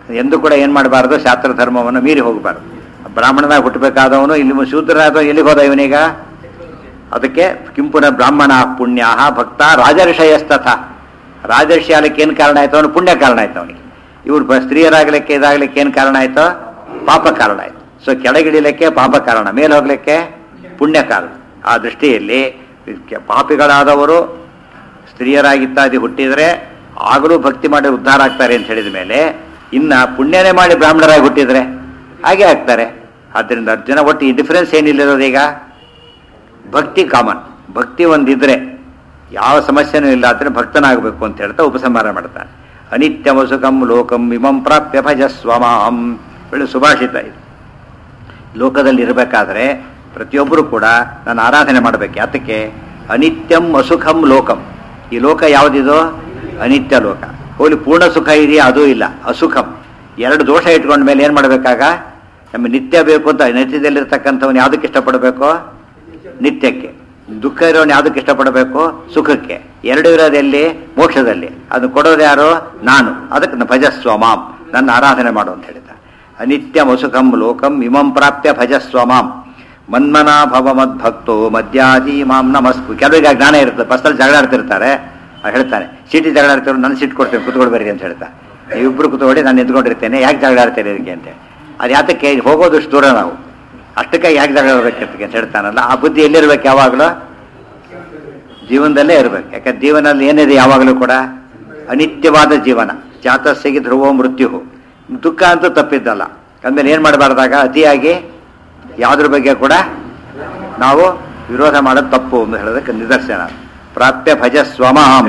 A: ಎಂದು ಕೂಡ ಏನು ಮಾಡಬಾರ್ದು ಶಾಸ್ತ್ರ ಧರ್ಮವನ್ನು ಮೀರಿ ಹೋಗಬಾರ್ದು ಬ್ರಾಹ್ಮಣನಾಗಿ ಹುಟ್ಟಬೇಕಾದವನು ಇಲ್ಲಿ ಶೂದ್ರನಾದ ಎಲ್ಲಿಗೆ ಹೋದ ಇವನೀಗ ಅದಕ್ಕೆ ಕಿಂಪುನ ಬ್ರಾಹ್ಮಣ ಪುಣ್ಯ ಭಕ್ತ ರಾಜರ್ಷಯಸ್ತಥ ರಾಜರ್ಷಿ ಆಗಲಿಕ್ಕೆ ಏನು ಕಾರಣ ಆಯ್ತು ಅವನು ಪುಣ್ಯ ಕಾರಣ ಆಯ್ತು ಅವನಿಗೆ ಇವ್ರು ಬ- ಸ್ತ್ರೀಯರಾಗಲಿಕ್ಕೆ ಇದಾಗಲಿಕ್ಕೆ ಏನು ಕಾರಣ ಆಯ್ತು ಪಾಪ ಕಾರಣ ಆಯ್ತು ಸೊ ಕೆಳಗಿಳಿಲಿಕ್ಕೆ ಪಾಪ ಕಾರಣ ಮೇಲೆ ಹೋಗ್ಲಿಕ್ಕೆ ಪುಣ್ಯ ಕಾರಣ ಆ ದೃಷ್ಟಿಯಲ್ಲಿ ಇದಕ್ಕೆ ಪಾಪಿಗಳಾದವರು ಸ್ತ್ರೀಯರಾಗಿತ್ತಾದಿ ಹುಟ್ಟಿದರೆ ಆಗಲೂ ಭಕ್ತಿ ಮಾಡಿ ಉದ್ಧಾರ ಆಗ್ತಾರೆ ಅಂತ ಹೇಳಿದ ಮೇಲೆ ಇನ್ನ ಪುಣ್ಯನೇ ಮಾಡಿ ಬ್ರಾಹ್ಮಣರಾಗಿ ಹುಟ್ಟಿದ್ರೆ ಹಾಗೆ ಆಗ್ತಾರೆ ಆದ್ದರಿಂದ ಅರ್ಜುನ ಒಟ್ಟು ಈ ಡಿಫರೆನ್ಸ್ ಏನಿಲ್ಲಿರೋದು ಈಗ ಭಕ್ತಿ ಕಾಮನ್ ಭಕ್ತಿ ಒಂದಿದ್ರೆ ಯಾವ ಸಮಸ್ಯೆನೂ ಇಲ್ಲ ಆದರೆ ಭಕ್ತನಾಗಬೇಕು ಅಂತ ಹೇಳ್ತಾ ಉಪಸಂಹಾರ ಮಾಡ್ತಾನೆ ಅನಿತ್ಯ ವಸುಕಂ ಲೋಕಂ ಇಮಂ ಪ್ರಾಪ್ಯ ಭಜಸ್ವಮಾಂ ಒಳ್ಳೆ ಸುಭಾಷಿತ ಇದು ಲೋಕದಲ್ಲಿ ಇರಬೇಕಾದ್ರೆ ಪ್ರತಿಯೊಬ್ಬರು ಕೂಡ ನಾನು ಆರಾಧನೆ ಮಾಡಬೇಕು ಯಾತಕ್ಕೆ ಅನಿತ್ಯಂ ಅಸುಖಂ ಲೋಕಂ ಈ ಲೋಕ ಯಾವುದಿದೋ ಅನಿತ್ಯ ಲೋಕ ಹೋಲಿ ಪೂರ್ಣ ಸುಖ ಇದೆಯಾ ಅದೂ ಇಲ್ಲ ಅಸುಖಂ ಎರಡು ದೋಷ ಇಟ್ಕೊಂಡ ಮೇಲೆ ಏನು ಮಾಡಬೇಕಾಗ ನಮಗೆ ನಿತ್ಯ ಬೇಕು ಅಂತ ನಿತ್ಯದಲ್ಲಿರ್ತಕ್ಕಂಥವ್ನು ಯಾವುದಕ್ಕೆ ಇಷ್ಟಪಡಬೇಕು ನಿತ್ಯಕ್ಕೆ ದುಃಖ ಇರೋನು ಯಾವುದಕ್ಕೆ ಇಷ್ಟಪಡಬೇಕು ಸುಖಕ್ಕೆ ಎರಡು ಇರೋದು ಎಲ್ಲಿ ಮೋಕ್ಷದಲ್ಲಿ ಅದು ಕೊಡೋದು ಯಾರು ನಾನು ಅದಕ್ಕೆ ಭಜಸ್ವ ಮಾಂ ನನ್ನ ಆರಾಧನೆ ಮಾಡು ಅಂತ ಹೇಳಿದ ಅನಿತ್ಯ ಮಸುಖಂ ಲೋಕಂ ಇಮಂ ಪ್ರಾಪ್ಯ ಭಜಸ್ವ ಮಾಂ ಮನ್ಮನಾ ಭವ ಮದ್ಭಕ್ತೋ ಮದ್ಯಾದಿ ಮಾಂ ನಮಸ್ಕು ಕೆಲವರಿಗೆ ಆ ಜ್ಞಾನ ಇರುತ್ತೆ ಬಸ್ಸಲ್ಲಿ ಜಗಳ ಆಡ್ತಿರ್ತಾರೆ ಅವ್ರು ಹೇಳ್ತಾನೆ ಸೀಟಿ ಜಗಳ ಆಡ್ತಿರೋ ನನ್ನ ಸೀಟ್ ಕೊಡ್ತೇನೆ ಕುತ್ಕೊಂಡು ಬರ್ರಿ ಅಂತ ಹೇಳ್ತಾರೆ ನೀವಿಬ್ರು ಕುತ್ಕೊಳ್ಳಿ ನಾನು ನಿಂತ್ಕೊಂಡಿರ್ತೇನೆ ಯಾಕೆ ಜಗಳ ಆಡ್ತೀರಿ ಇದಕ್ಕೆ ಅಂತ ಅದು ಯಾತಕ್ಕೆ ಹೋಗೋದು ಇಷ್ಟು ದೂರ ನಾವು ಅಷ್ಟಕ್ಕೆ ಯಾಕೆ ಜಗಳ ಆಡ್ಬೇಕಿರ್ತಕ್ಕೆ ಅಂತ ಹೇಳ್ತಾನಲ್ಲ ಆ ಬುದ್ಧಿ ಎಲ್ಲಿರ್ಬೇಕು ಯಾವಾಗಲೂ ಜೀವನದಲ್ಲೇ ಇರಬೇಕು ಯಾಕಂದ್ರೆ ಜೀವನದಲ್ಲಿ ಏನಿದೆ ಯಾವಾಗಲೂ ಕೂಡ ಅನಿತ್ಯವಾದ ಜೀವನ ಜಾತಸ್ಸಿಗೆ ಧ್ರುವ ಮೃತ್ಯು ದುಃಖ ಅಂತೂ ತಪ್ಪಿದ್ದಲ್ಲ ಅಂದಮೇಲೆ ಏನು ಮಾಡಬಾರ್ದಾಗ ಅತಿಯಾಗಿ ಯಾವುದ್ರ ಬಗ್ಗೆ ಕೂಡ ನಾವು ವಿರೋಧ ಮಾಡೋದು ತಪ್ಪು ಅಂತ ಹೇಳೋದಕ್ಕೆ ನಿದರ್ಶನ ಪ್ರಾಪ್ಯ ಭಜ ಸ್ವಮಾಂ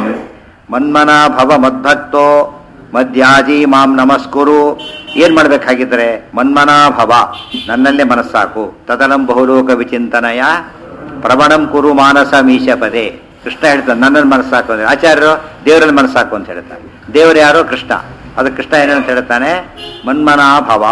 A: ಮನ್ಮನ ಭವ ಮದ್ಭಕ್ತೋ ಮಧ್ಯಾಜಿ ಮಾಂ ನಮಸ್ಕುರು ಏನ್ ಮಾಡ್ಬೇಕಾಗಿದ್ರೆ ಮನ್ಮನಾ ಭವ ನನ್ನಲ್ಲೇ ಮನಸ್ಸಾಕು ತದನಂ ಬಹುಲೋಕ ವಿಚಿಂತನಯ ಪ್ರವಣಂ ಕುರು ಮಾನಸ ಮೀಶ ಪದೇ ಕೃಷ್ಣ ಹೇಳ್ತಾನೆ ನನ್ನನ್ನು ಮನಸ್ಸಾಕು ಅಂದ್ರೆ ಆಚಾರ್ಯರು ದೇವರಲ್ಲಿ ಮನಸ್ಸಾಕು ಅಂತ ಹೇಳ್ತಾರೆ ದೇವರು ಯಾರೋ ಕೃಷ್ಣ ಅದು ಕೃಷ್ಣ ಏನಂತ ಹೇಳ್ತಾನೆ ಮನ್ಮನಾ ಭವ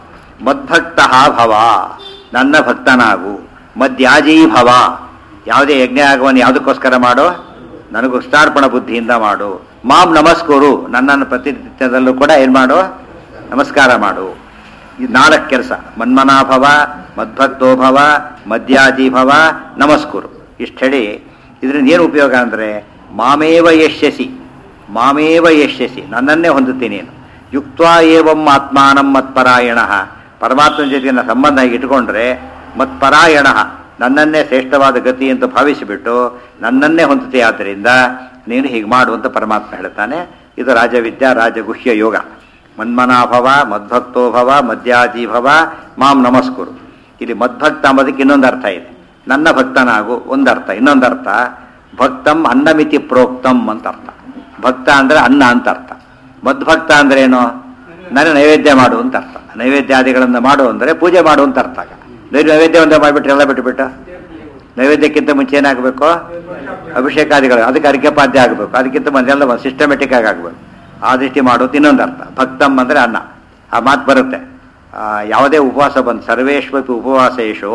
A: ಮದ್ಭಕ್ತ ಭವ ನನ್ನ ಭಕ್ತನಾಗು ಮದ್ಯಾಜೀ ಭವ ಯಾವುದೇ ಯಜ್ಞ ಆಗುವನು ಯಾವುದಕ್ಕೋಸ್ಕರ ಮಾಡು ನನಗೂ ಕೃಷ್ಣಾರ್ಪಣ ಬುದ್ಧಿಯಿಂದ ಮಾಡು ಮಾಂ ನಮಸ್ಕರು ನನ್ನನ್ನು ಪ್ರತಿನಿತ್ಯದಲ್ಲೂ ಕೂಡ ಏನು ಮಾಡು ನಮಸ್ಕಾರ ಮಾಡು ಇದು ನಾಲ್ಕು ಕೆಲಸ ಮನ್ಮನಾಭವ ಮದ್ಭಕ್ತೋಭವ ಮದ್ಯಾಜಿ ಭವ ನಮಸ್ಕುರು ಇಷ್ಟು ಹೇಳಿ ಇದರಿಂದ ಏನು ಉಪಯೋಗ ಅಂದರೆ ಮಾಮೇವ ಯಶ್ಯಸಿ ಮಾಮೇವ ಯಶ್ಯಸಿ ನನ್ನನ್ನೇ ಹೊಂದುತ್ತೀನಿ ನೀನು ಯುಕ್ತ ಏವಂ ಆತ್ಮಾನಂ ಮತ್ಪರಾಯಣ ಪರಮಾತ್ಮನ ಜೊತೆ ನನ್ನ ಸಂಬಂಧ ಇಟ್ಕೊಂಡ್ರೆ ಮತ್ಪರಾಯಣ ನನ್ನನ್ನೇ ಶ್ರೇಷ್ಠವಾದ ಗತಿ ಅಂತ ಭಾವಿಸಿಬಿಟ್ಟು ನನ್ನನ್ನೇ ಹೊಂದುತ್ತೆ ಆದ್ದರಿಂದ ನೀನು ಹೀಗೆ ಮಾಡು ಅಂತ ಪರಮಾತ್ಮ ಹೇಳ್ತಾನೆ ಇದು ರಾಜವಿದ್ಯಾ ರಾಜಗುಹ್ಯ ಯೋಗ ಮನ್ಮನಾಭವ ಮದ್ಭಕ್ತೋಭವ ಮದ್ಯಾಜೀಭವ ಮಾಂ ನಮಸ್ಕುರು ಇಲ್ಲಿ ಮದ್ಭಕ್ತ ಅಂಬೋದಕ್ಕೆ ಇನ್ನೊಂದು ಅರ್ಥ ಇದೆ ನನ್ನ ಭಕ್ತನಾಗು ಒಂದರ್ಥ ಇನ್ನೊಂದರ್ಥ ಭಕ್ತಂ ಅನ್ನಮಿತಿ ಪ್ರೋಕ್ತಂ ಅಂತ ಅರ್ಥ ಭಕ್ತ ಅಂದ್ರೆ ಅನ್ನ ಅಂತ ಅರ್ಥ ಮದ್ಭಕ್ತ ಅಂದ್ರೆ ಏನು ನನ್ನ ನೈವೇದ್ಯ ಮಾಡು ಅಂತ ಅರ್ಥ ನೈವೇದ್ಯಾದಿಗಳನ್ನು ಮಾಡು ಅಂದರೆ ಪೂಜೆ ಮಾಡು ಅಂತ ಅರ್ಥ ಆಗ ನೈವೇದ್ಯ ನೈವೇದ್ಯ ಒಂದೇ ಮಾಡಿಬಿಟ್ರೆ ಎಲ್ಲ ಬಿಟ್ಟುಬಿಟ್ಟು ನೈವೇದ್ಯಕ್ಕಿಂತ ಮುಂಚೆ ಏನಾಗಬೇಕು ಅಭಿಷೇಕಾದಿಗಳು ಅದಕ್ಕೆ ಅರಿಕೆ ಪಾದ್ಯ ಆಗಬೇಕು ಅದಕ್ಕಿಂತ ಮುಂಚೆ ಎಲ್ಲ ಸಿಸ್ಟಮೆಟಿಕ್ ಆಗಿ ಆಗಬೇಕು ಆ ದೃಷ್ಟಿ ಮಾಡೋದು ಇನ್ನೊಂದು ಅರ್ಥ ಭಕ್ತಂ ಅಂದರೆ ಅನ್ನ ಆ ಮಾತು ಬರುತ್ತೆ ಆ, ಯಾವುದೇ ಉಪವಾಸ ಬಂದು ಸರ್ವೇಶ್ವಪಿ ಉಪವಾಸೇಶು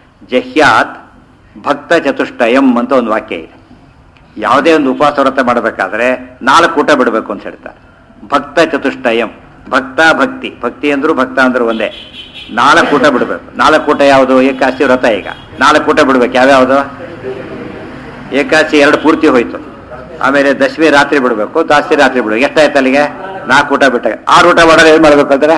A: ಜಹ್ಯಾತ್ ಭಕ್ತ ಚತುಷ್ಟಯಂ ಅಂತ ಒಂದು ವಾಕ್ಯ ಇದೆ ಯಾವುದೇ ಒಂದು ಉಪವಾಸ ವ್ರತ ಮಾಡಬೇಕಾದ್ರೆ ನಾಲ್ಕು ಊಟ ಬಿಡಬೇಕು ಅಂತ ಹೇಳ್ತಾರೆ ಭಕ್ತ ಚತುಷ್ಟಯಂ ಭಕ್ತ ಭಕ್ತಿ ಭಕ್ತಿ ಅಂದ್ರು ಭಕ್ತ ಅಂದ್ರು ಒಂದೇ ನಾಲ್ಕು ಊಟ ಬಿಡಬೇಕು ನಾಲ್ಕು ಊಟ ಯಾವುದು ಏಕಾಸಿ ವ್ರತ ಈಗ ನಾಲ್ಕು ಊಟ ಬಿಡ್ಬೇಕು ಯಾವ್ಯಾವುದು ಏಕಾಸಿ ಎರಡು ಪೂರ್ತಿ ಹೋಯ್ತು ಆಮೇಲೆ ದಶಮಿ ರಾತ್ರಿ ಬಿಡಬೇಕು ದಾಸ್ತಿ ರಾತ್ರಿ ಬಿಡಬೇಕು ಎಷ್ಟಾಯ್ತು ಅಲ್ಲಿಗೆ ನಾಲ್ಕು ಊಟ ಬಿಟ್ಟಾಗ ಆರು ಊಟ ಮಾಡೋದು ಏನು ಮಾಡಬೇಕು ಅಂದ್ರೆ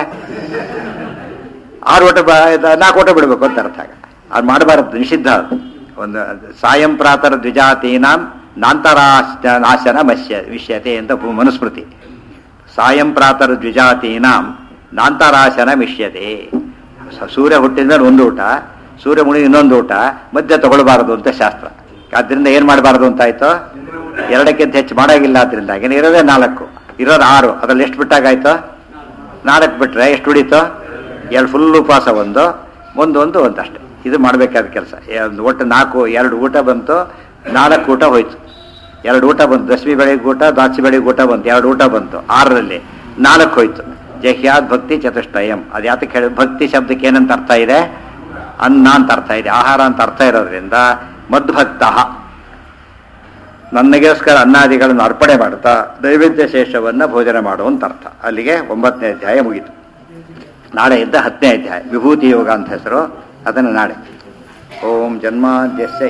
A: ಆರು ಊಟ ಬ- ಇದು ನಾಲ್ಕು ಊಟ ಬಿಡಬೇಕು ಅಂತ ಅರ್ಥ ಆಗ ಅದು ಮಾಡಬಾರದು ನಿಷಿದ್ಧ ಅದು ಒಂದು ಸಾಯಂ ಪ್ರಾತರ ದ್ವಿಜಾತೀನಾಂ ನಾಂತರಾಶ ನಾಶನ ಮಶ್ಯ ವಿಷ್ಯತೆ ಅಂತ ಪು- ಮನುಸ್ಮೃತಿ ಸಾಯಂ ಪ್ರಾತರ ದ್ವಿಜಾತೀನಾಂ ನಾಂತರಾಶನ ಮಿಷ್ಯತೆ ಸ- ಸೂರ್ಯ ಹುಟ್ಟಿದ ಮೇಲೆ ಒಂದು ಊಟ ಸೂರ್ಯ ಮುಳಿ ಇನ್ನೊಂದು ಊಟ ಮಧ್ಯೆ ತಗೊಳ್ಬಾರದು ಅಂತ ಶಾಸ್ತ್ರ ಆದ್ರಿಂದ ಏನ್ ಮಾಡಬಾರದು ಅಂತ ಆಯ್ತು ಎರಡಕ್ಕಿಂತ ಹೆಚ್ಚು ಮಾಡಾಗಿಲ್ಲ ಆದ್ರಿಂದ ಏನು ಇರೋದೇ ನಾಲ್ಕು ಇರೋದು ಆರು ಅದ್ರಲ್ಲಿ ಎಷ್ಟು ಬಿಟ್ಟಾಗಾಯ್ತು ನಾಲ್ಕು ಬಿಟ್ರೆ ಎಷ್ಟು ಉಳೀತು ಎರಡು ಫುಲ್ ಉಪವಾಸ ಒಂದು ಒಂದು ಒಂದು ಒಂದು ಅಷ್ಟೇ ಇದು ಮಾಡಬೇಕಾದ ಕೆಲಸ ಒಟ್ಟು ನಾಲ್ಕು ಎರಡು ಊಟ ಬಂತು ನಾಲ್ಕು ಊಟ ಹೋಯ್ತು ಎರಡು ಊಟ ಬಂತು ದಶಮಿ ಬೆಳಿಗ್ಗೆ ಊಟ ದ್ವಾದಶಿ ಬೆಳಿಗ್ಗೆ ಊಟ ಬಂತು ಎರಡು ಊಟ ಬಂತು ಆರರಲ್ಲಿ ನಾಲ್ಕು ಹೋಯ್ತು ಜಹ್ಯಾದ್ ಭಕ್ತಿ ಚತುಷ್ಟಯಂ ಅದು ಯಾತಕ್ಕೆ ಹೇಳಿ ಭಕ್ತಿ ಶಬ್ದಕ್ಕೆ ಏನಂತ ಅರ್ಥ ಇದೆ ಅನ್ನ ಅಂತ ಅರ್ಥ ಇದೆ ಆಹಾರ ಅಂತ ಅರ್ಥ ಇರೋದ್ರಿಂದ ಮದ್ಭಕ್ತ ನನಗೋಸ್ಕರ ಅನ್ನಾದಿಗಳನ್ನು ಅರ್ಪಣೆ ಮಾಡ್ತಾ ನೈವೇದ್ಯ ಶೇಷವನ್ನು ಭೋಜನ ಮಾಡುವಂತ ಅರ್ಥ ಅಲ್ಲಿಗೆ ಒಂಬತ್ತನೇ ಅಧ್ಯಾಯ ಮುಗೀತು ನಾಳೆ ಇದ್ದ ಹತ್ತನೇ ಅಧ್ಯಾಯ ವಿಭೂತಿ ಯೋಗ ಅಂತ ಹೆಸರು ಅದನ್ನು ನಾಳೆ ಓಂ ಜನ್ಮಾದ್ಯಸ್ಯ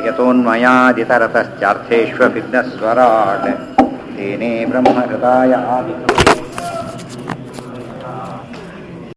A: ಯಥೋನ್ಮಯಾದಿತರತಶ್ಚಾರ್ಥೇಶ್ವ ವಿಘ್ನಸ್ವರಾಟ್ ತೇನೇ ಬ್ರಹ್ಮ ಹೃದಯ ಆದಿ